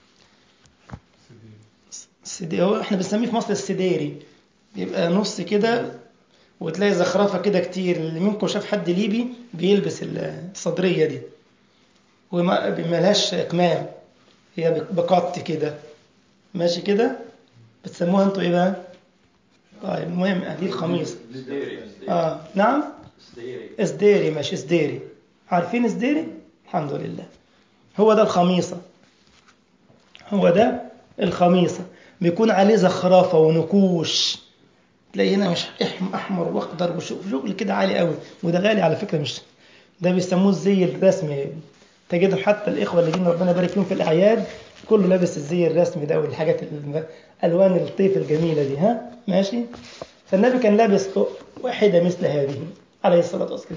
السدي هو احنا بنسميه في مصر السديري يبقى نص كده وتلاقي زخرفه كده كتير اللي منكم شاف حد ليبي بيلبس الصدريه دي وما ملهاش اكمام هي بقط كده ماشي كده بتسموها انتوا ايه بقى طيب المهم دي الخميصه اه نعم اسديري مش اسديري عارفين اسديري الحمد لله هو ده الخميصه هو ده الخميصه بيكون عليه زخرفه ونكوش تلاقي هنا مش احمر واخضر وشغل كده عالي قوي وده غالي على فكره مش ده بيسموه الزي الرسمي تجدهم حتى الاخوه اللي جينا ربنا يبارك فيهم في الاعياد كله لابس الزي الرسمي ده والحاجات الالوان الطيف الجميله دي ها ماشي فالنبي كان لابس واحده مثل هذه عليه الصلاه والسلام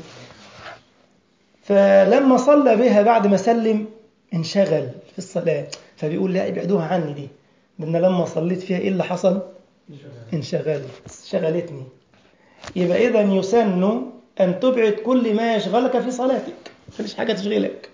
فلما صلى بها بعد ما سلم انشغل في الصلاه فبيقول لا ابعدوها عني دي لان لما صليت فيها ايه اللي حصل انشغلت شغلتني يبقى اذا يسن ان تبعد كل ما يشغلك في صلاتك مفيش حاجه تشغلك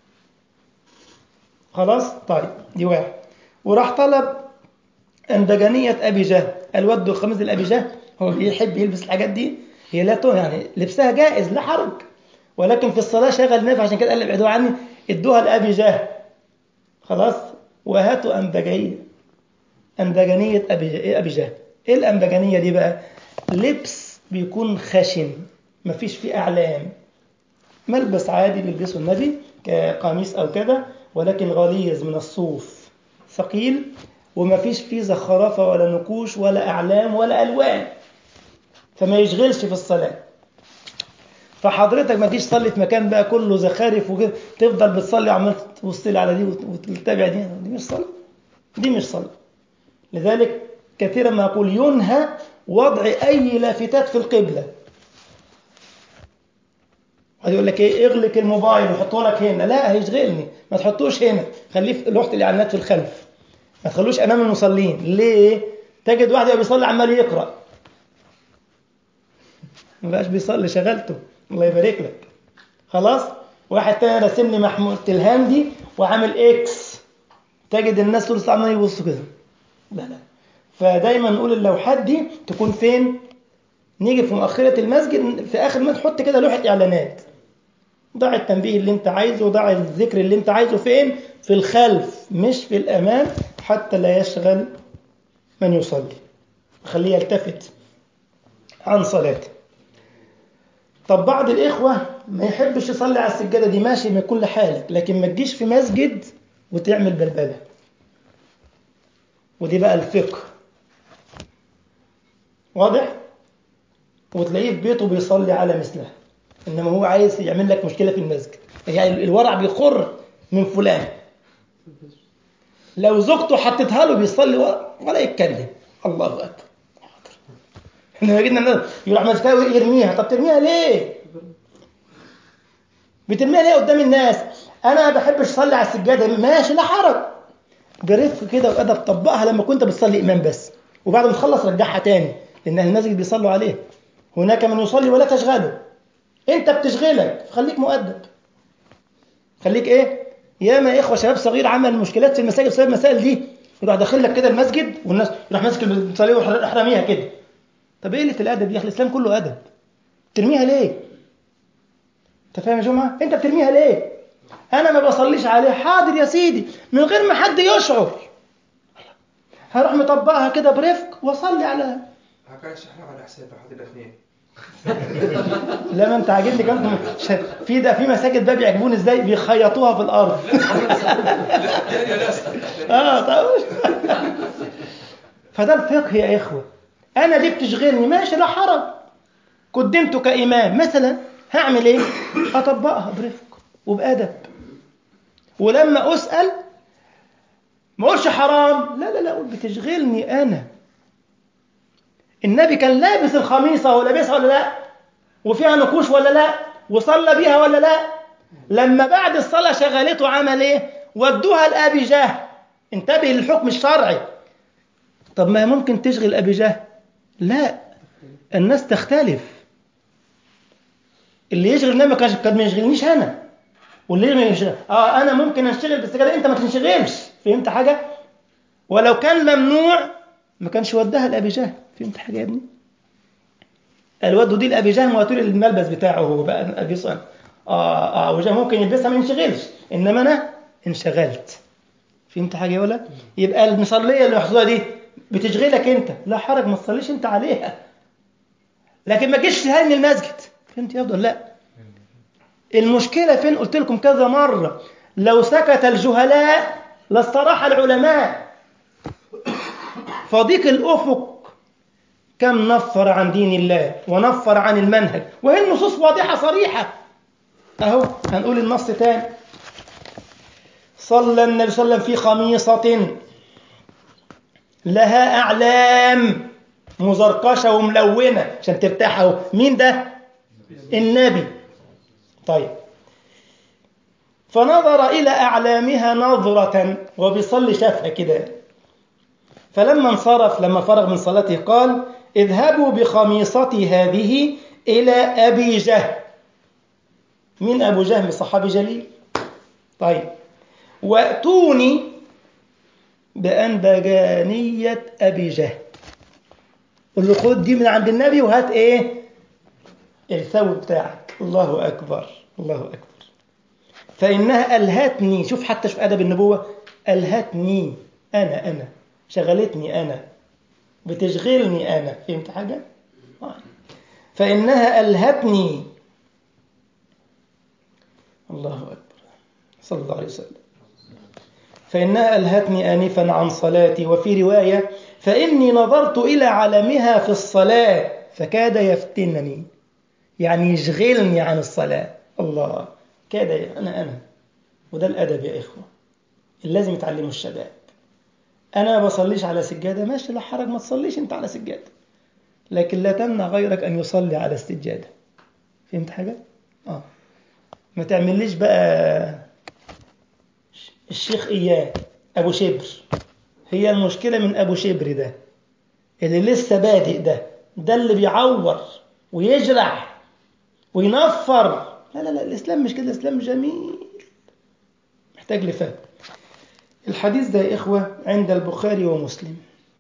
خلاص طيب دي واحد وراح طلب أنبجانية أبي جهل الود الخميس لأبي جهل هو بيحب يلبس الحاجات دي هي لا تو يعني لبسها جائز لا حرج ولكن في الصلاة شغل نفع عشان كده قال ابعدوها عني ادوها لأبي جهل خلاص وهاتوا أنبجانية أنبجانية أبي أبي جهل إيه الأنبجانية دي بقى؟ لبس بيكون خشن مفيش فيه أعلام ملبس عادي بيلبسه النبي كقميص أو كده ولكن غليظ من الصوف ثقيل وما فيش فيه زخرفة ولا نكوش ولا أعلام ولا ألوان فما يشغلش في الصلاة فحضرتك ما تجيش تصلي في مكان بقى كله زخارف وكده تفضل بتصلي عمال تبص لي على دي وتتابع دي دي مش صلاة دي مش صلاة لذلك كثيرا ما أقول ينهى وضع أي لافتات في القبلة واحد يقول لك ايه اغلق الموبايل وحطه لك هنا لا هيشغلني ما تحطوش هنا خليه في لوحه الاعلانات في الخلف ما تخلوش امام المصلين ليه تجد واحد بيصلي عمال يقرا ما بقاش بيصلي شغلته الله يبارك لك خلاص واحد تاني راسم لي محمود الهام دي وعامل اكس تجد الناس طول الساعه عمالين يبصوا كده لا لا فدايما نقول اللوحات دي تكون فين نيجي في مؤخرة المسجد في آخر ما تحط كده لوحة إعلانات ضع التنبيه اللي انت عايزه وضع الذكر اللي انت عايزه فين في الخلف مش في الأمام حتى لا يشغل من يصلي خليه يلتفت عن صلاته طب بعض الإخوة ما يحبش يصلي على السجادة دي ماشي من كل حالك لكن ما تجيش في مسجد وتعمل بلبلة ودي بقى الفقه واضح؟ وتلاقيه في بيته بيصلي على مثلها انما هو عايز يعمل لك مشكله في المسجد يعني الورع بيخر من فلان لو زوجته حطتها له بيصلي ورا ولا يتكلم الله اكبر احنا جينا الناس يروح ماسكها ويرميها طب ترميها ليه بترميها ليه قدام الناس انا ما بحبش اصلي على السجاده ماشي لا حرج برفق كده وادب طبقها لما كنت بتصلي امام بس وبعد ما تخلص رجعها تاني لان المسجد بيصلوا عليه هناك من يصلي ولا تشغله انت بتشغلك خليك مؤدب خليك ايه ياما اخوه شباب صغير عمل مشكلات في المساجد بسبب المسائل دي يروح داخل لك كده المسجد والناس يروح ماسك المصليه ويروح راميها كده طب ايه قله الادب دي الاسلام كله ادب ترميها ليه انت فاهم يا جماعه انت بترميها ليه انا ما بصليش عليه حاضر يا سيدي من غير ما حد يشعر هروح مطبقها كده برفق واصلي على ما كانش احنا على حساب احد الاثنين لا ما انت عاجبني كمان في ده في مساجد بقى بيعجبوني ازاي بيخيطوها في الارض اه طب فده الفقه يا اخوه انا دي بتشغلني ماشي لا حرج قدمت كامام مثلا هعمل ايه اطبقها برفق وبادب ولما اسال ما اقولش حرام لا لا لا اقول بتشغلني انا النبي كان لابس الخميصه ولابسها ولا لا وفيها نقوش ولا لا وصلى بيها ولا لا لما بعد الصلاه شغلته عمل ايه ودوها لابي جهل انتبه للحكم الشرعي طب ما ممكن تشغل ابي جهل لا الناس تختلف اللي يشغل النبي كان ما يشغلنيش انا واللي ما ينشغل اه انا ممكن انشغل بالسجاده انت ما تنشغلش فهمت حاجه ولو كان ممنوع ما كانش وداها لابي جهل فهمت حاجه يا ابني الود دي لابي جهل وهاتوا لي الملبس بتاعه هو بقى ابي صالح اه اه ابو جهل ممكن يلبسها ما ينشغلش انما انا انشغلت فهمت حاجه يا ولا يبقى المصليه اللي محطوطه دي بتشغلك انت لا حرج ما تصليش انت عليها لكن ما تجيش تهني من المسجد فهمت يا افضل لا المشكله فين قلت لكم كذا مره لو سكت الجهلاء لاستراح العلماء فضيق الافق كم نفر عن دين الله ونفر عن المنهج وهي النصوص واضحه صريحه اهو هنقول النص تاني صلى النبي صلى الله عليه وسلم في خميصة لها أعلام مزرقشة وملونة عشان ترتاح أهو مين ده؟ النبي طيب فنظر إلى أعلامها نظرة وبيصلي شافها كده فلما انصرف لما فرغ من صلاته قال اذهبوا بخميصتي هذه إلى أبي جهل مين أبو جهل صحابي جليل طيب واتوني بأنبجانية أبي جهل قل له خد دي من عند النبي وهات إيه الثوب بتاعك الله أكبر الله أكبر فإنها ألهتني شوف حتى شوف أدب النبوة ألهتني أنا أنا شغلتني أنا بتشغلني أنا فهمت حاجة؟ فإنها ألهتني الله أكبر صلى الله عليه وسلم فإنها ألهتني آنفا عن صلاتي وفي رواية فإني نظرت إلى علمها في الصلاة فكاد يفتنني يعني يشغلني عن الصلاة الله كاد أنا أنا وده الأدب يا إخوة اللي لازم يتعلمه الشباب أنا ما بصليش على سجادة ماشي لا حرج ما تصليش أنت على سجادة لكن لا تمنع غيرك أن يصلي على السجادة فهمت حاجة؟ آه ما تعمليش بقى الشيخ إياه أبو شبر هي المشكلة من أبو شبر ده اللي لسه بادئ ده ده اللي بيعور ويجرح وينفر لا لا لا الإسلام مش كده الإسلام جميل محتاج لفهم الحديث ده يا إخوة عند البخاري ومسلم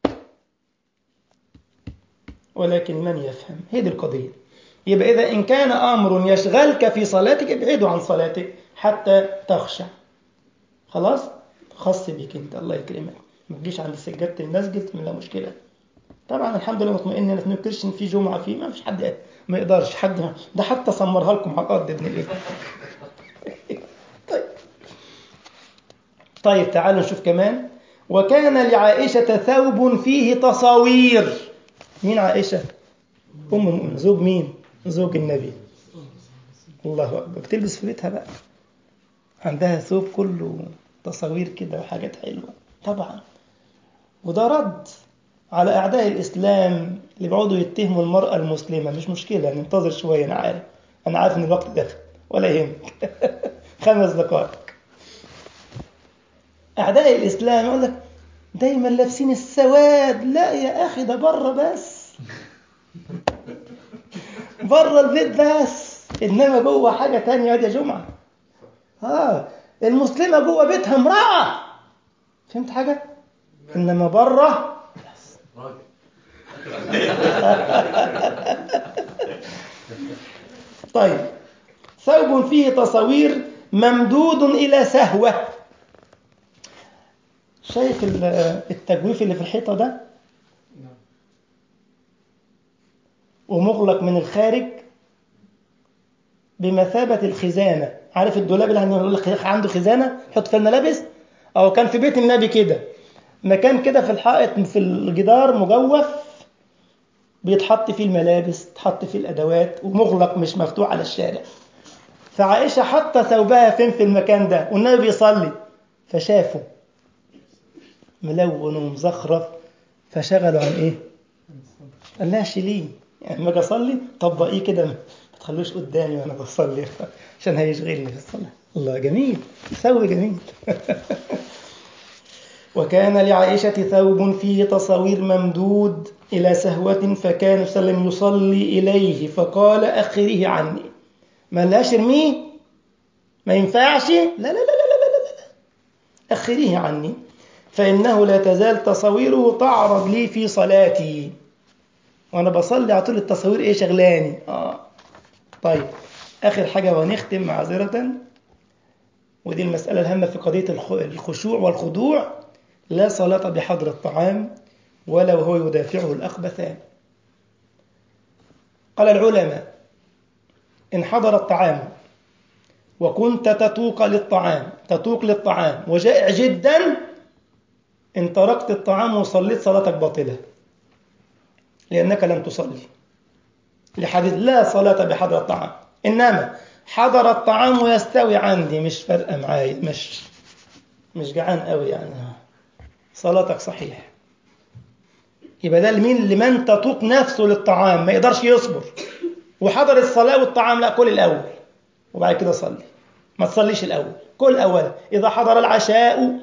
ولكن من يفهم هي دي القضية يبقى إذا إن كان أمر يشغلك في صلاتك ابعده عن صلاتك حتى تخشع خلاص خاص بيك انت الله يكرمك ما تجيش عند سجاده المسجد تعمل لها مشكله طبعا الحمد لله مطمئن ان ما ننكرش ان في جمعه فيه ما فيش حد ما يقدرش حد ده حتى سمرها لكم على الارض ابن الايه طيب طيب تعالوا نشوف كمان وكان لعائشه ثوب فيه تصاوير مين عائشه ام المؤمنين زوج مين زوج النبي الله اكبر بتلبس في بيتها بقى عندها ثوب كله تصاوير كده وحاجات حلوة طبعا وده رد على أعداء الإسلام اللي بيقعدوا يتهموا المرأة المسلمة مش مشكلة ننتظر شوية أنا عارف أنا عارف إن الوقت دخل ولا يهمك خمس دقائق أعداء الإسلام يقول لك دايما لابسين السواد لا يا أخي ده بره بس بره البيت بس إنما جوه حاجة تانية يا جمعة آه المسلمة جوه بيتها امرأة فهمت حاجة؟ إنما بره طيب ثوب فيه تصوير ممدود إلى سهوة شايف التجويف اللي في الحيطة ده ومغلق من الخارج بمثابة الخزانة عارف الدولاب اللي هنقول لك عنده خزانة يحط فيها الملابس أو كان في بيت النبي كده مكان كده في الحائط في الجدار مجوف بيتحط فيه الملابس تحط فيه الأدوات ومغلق مش مفتوح على الشارع فعائشة حاطة ثوبها فين في المكان ده والنبي بيصلي فشافه ملون ومزخرف فشغلوا عن ايه؟ قال لها شيليه يعني لما اجي اصلي طبقيه كده ما تخلوش قدامي وانا بصلي عشان هيشغلني في الصلاه الله جميل ثوب جميل وكان لعائشة ثوب فيه تصاوير ممدود إلى سهوة فكان صلى الله عليه وسلم يصلي إليه فقال أخره عني ما لاش ارميه ما ينفعش لا لا لا لا لا لا لا أخريه عني فإنه لا تزال تصاويره تعرض لي في صلاتي وأنا بصلي على طول التصاوير إيه شغلاني آه طيب آخر حاجة ونختم معذرة ودي المسألة الهامة في قضية الخ- الخشوع والخضوع لا صلاة بحضر الطعام ولا وهو يدافعه الأخبثان قال العلماء إن حضر الطعام وكنت تتوق للطعام تتوق للطعام وجائع جدا إن تركت الطعام وصليت صلاتك باطلة لأنك لم تصلي لحديث لا صلاة بحضر الطعام إنما حضر الطعام ويستوي عندي مش فارقة معايا مش مش جعان قوي يعني صلاتك صحيح يبقى ده لمين لمن تطوق نفسه للطعام ما يقدرش يصبر وحضر الصلاة والطعام لا كل الأول وبعد كده صلي ما تصليش الأول كل أولا إذا حضر العشاء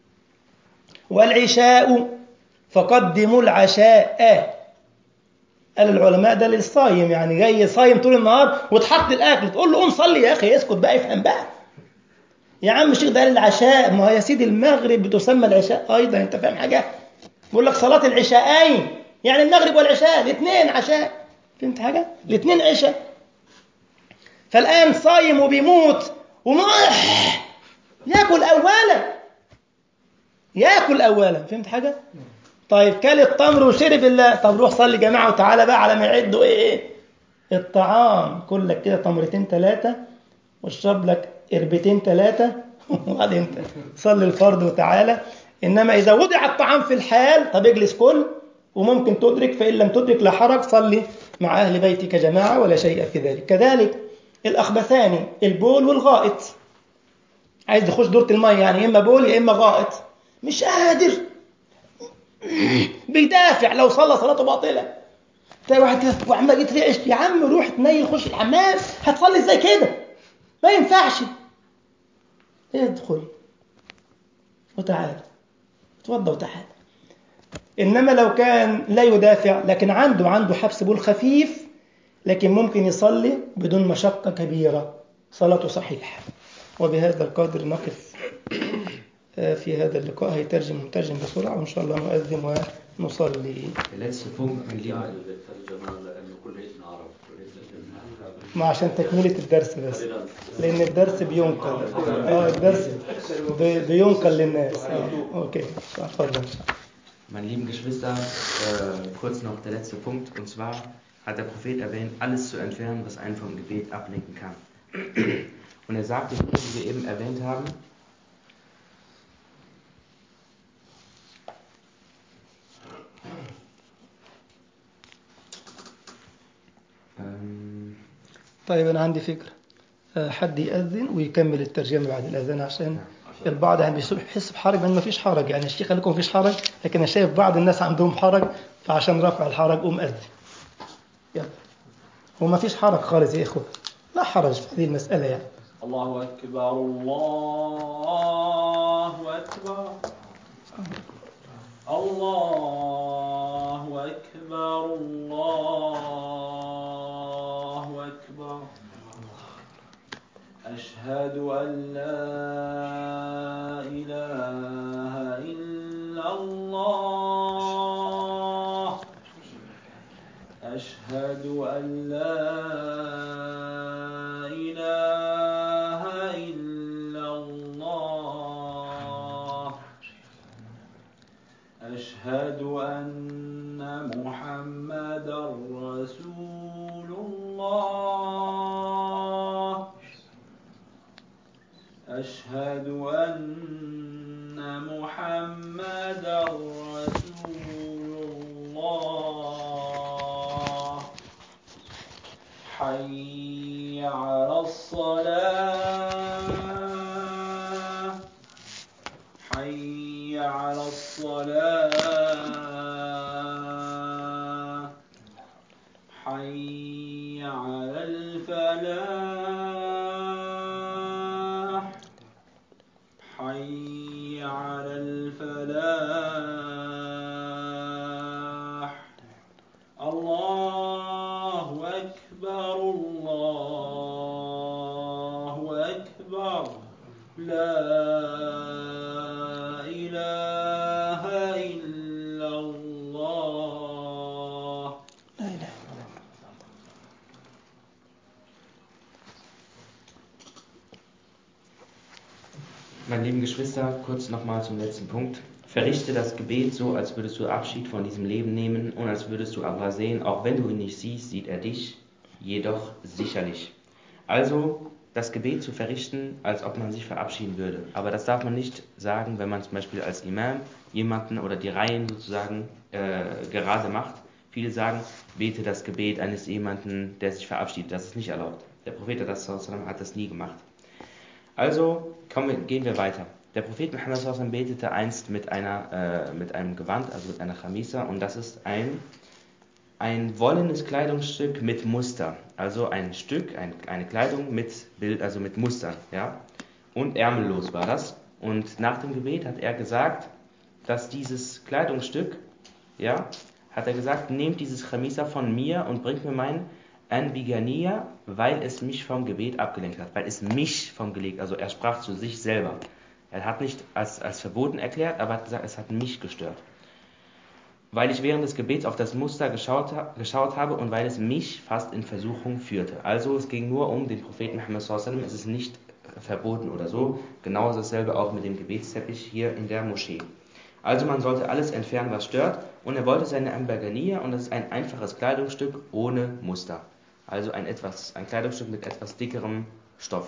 والعشاء فقدموا العشاء قال العلماء ده للصايم يعني جاي صايم طول النهار وتحط الأكل تقول له قوم صلي يا أخي اسكت بقى افهم بقى يا عم الشيخ ده قال العشاء ما هو يا سيدي المغرب بتسمى العشاء أيضا أنت فاهم حاجة بيقول لك صلاة العشاءين يعني المغرب والعشاء الاثنين عشاء فهمت حاجة؟ الاثنين عشاء فالآن صايم وبيموت ومح ياكل أولا ياكل أولا فهمت حاجة؟ طيب كل التمر وشرب الله طب روح صلي جماعة وتعالى بقى على ما يعدوا إيه إيه الطعام كل لك كده تمرتين ثلاثة واشرب لك قربتين ثلاثة وبعدين انت صلي الفرض وتعالى إنما إذا وضع الطعام في الحال طب اجلس كل وممكن تدرك فإن لم تدرك لا حرج صلي مع أهل بيتك جماعة ولا شيء في ذلك كذلك الأخبثان البول والغائط عايز يخش دورة المية يعني إما بول يا إما غائط مش قادر بيدافع لو صلى صلاته باطلة تلاقي واحد كده وعمال يترعش يا عم روح تنيل خش الحمام هتصلي ازاي كده ما ينفعش ادخل وتعالى اتوضى وتعالى انما لو كان لا يدافع لكن عنده عنده حبس بول خفيف لكن ممكن يصلي بدون مشقة كبيرة صلاته صحيح وبهذا القدر نقف في هذا اللقاء هيترجم مترجم بسرعة وإن شاء الله نؤذن ونصلي Der letzte Punkt, mein Lieber. لانه كليتنا عرب كليتنا ما عشان تكملة الدرس بس لأن الدرس بينقل اه الدرس بي- بينقل للناس آه. أوكي اتفضل Meine lieben Geschwister, äh, kurz noch der letzte Punkt. Und zwar hat der Prophet erwähnt, alles zu entfernen, was einen vom Gebet ablenken kann. Und er sagt, die Dinge, die wir eben erwähnt haben, ähm, طيب أنا عندي فكرة آه، حد يأذن ويكمل الترجمة بعد الأذان عشان البعض يعني بيحس بحرج من ما فيش حرج يعني الشيخ قال لكم ما فيش حرج لكن أنا شايف بعض الناس عندهم حرج فعشان رفع الحرج قوم أذن يلا وما فيش حرج خالص يا إخوة لا حرج في هذه المسألة يعني الله أكبر الله أكبر الله أكبر الله أكبر أشهد أن لا إله إلا الله أشهد أن لا إله إلا الله أشهد أن محمدا رسول الله أشهد أن محمدا رسول الله حي على الصلاة حي على الصلاة حي على الفلاح حي على الفلاح الله أكبر الله أكبر لا إله إلا الله لا إله إلا الله Meine lieben Geschwister, kurz nochmal zum letzten Punkt. Verrichte das Gebet so, als würdest du Abschied von diesem Leben nehmen und als würdest du Allah sehen. Auch wenn du ihn nicht siehst, sieht er dich, jedoch sicherlich. Also das Gebet zu verrichten, als ob man sich verabschieden würde. Aber das darf man nicht sagen, wenn man zum Beispiel als Imam jemanden oder die Reihen sozusagen äh, gerade macht. Viele sagen, bete das Gebet eines jemanden, der sich verabschiedet. Das ist nicht erlaubt. Der Prophet hat das nie gemacht. Also kommen wir, gehen wir weiter. Der Prophet Muhammad sallallahu alaihi wasallam betete einst mit, einer, äh, mit einem Gewand, also mit einer Chamisa, und das ist ein, ein wollenes Kleidungsstück mit Muster. Also ein Stück, ein, eine Kleidung mit Bild, also mit Mustern. Ja? Und ärmellos war das. Und nach dem Gebet hat er gesagt, dass dieses Kleidungsstück, ja, hat er gesagt, nehmt dieses Chamisa von mir und bringt mir mein Anbigania, weil es mich vom Gebet abgelenkt hat, weil es mich vom Gebet, also er sprach zu sich selber. Er hat nicht als, als verboten erklärt, aber hat gesagt, es hat mich gestört. Weil ich während des Gebets auf das Muster geschaut, geschaut habe und weil es mich fast in Versuchung führte. Also es ging nur um den Propheten Muhammad sallam, es ist nicht verboten oder so. Genauso dasselbe auch mit dem Gebetsteppich hier in der Moschee. Also man sollte alles entfernen, was stört. Und er wollte seine Ambergania und das ist ein einfaches Kleidungsstück ohne Muster. Also ein, etwas, ein Kleidungsstück mit etwas dickerem Stoff.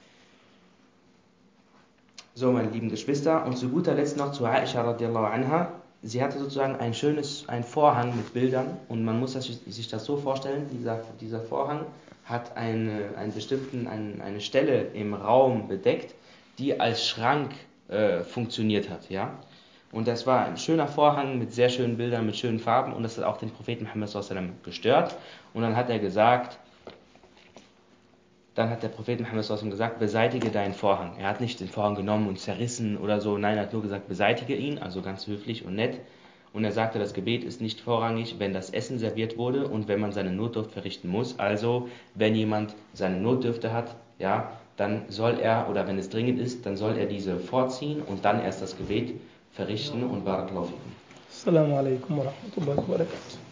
So, meine lieben Geschwister, und zu guter Letzt noch zu Aisha radiallahu anha. Sie hatte sozusagen ein schönes, ein Vorhang mit Bildern und man muss das, sich das so vorstellen, dieser, dieser Vorhang hat eine, einen bestimmten, einen, eine Stelle im Raum bedeckt, die als Schrank äh, funktioniert hat, ja. Und das war ein schöner Vorhang mit sehr schönen Bildern, mit schönen Farben und das hat auch den Propheten Muhammad sallam gestört. Und dann hat er gesagt, dann hat der Prophet Muhammad sallam gesagt, beseitige deinen Vorhang. Er hat nicht den Vorhang genommen und zerrissen oder so, nein, er hat nur gesagt, beseitige ihn, also ganz höflich und nett. Und er sagte, das Gebet ist nicht vorrangig, wenn das Essen serviert wurde und wenn man seine Notdurft verrichten muss. Also, wenn jemand seine Notdürfte hat, ja, dann soll er, oder wenn es dringend ist, dann soll er diese vorziehen und dann erst das Gebet verrichten und Barakallahu fikum. السلام عليكم ورحمة الله وبركاته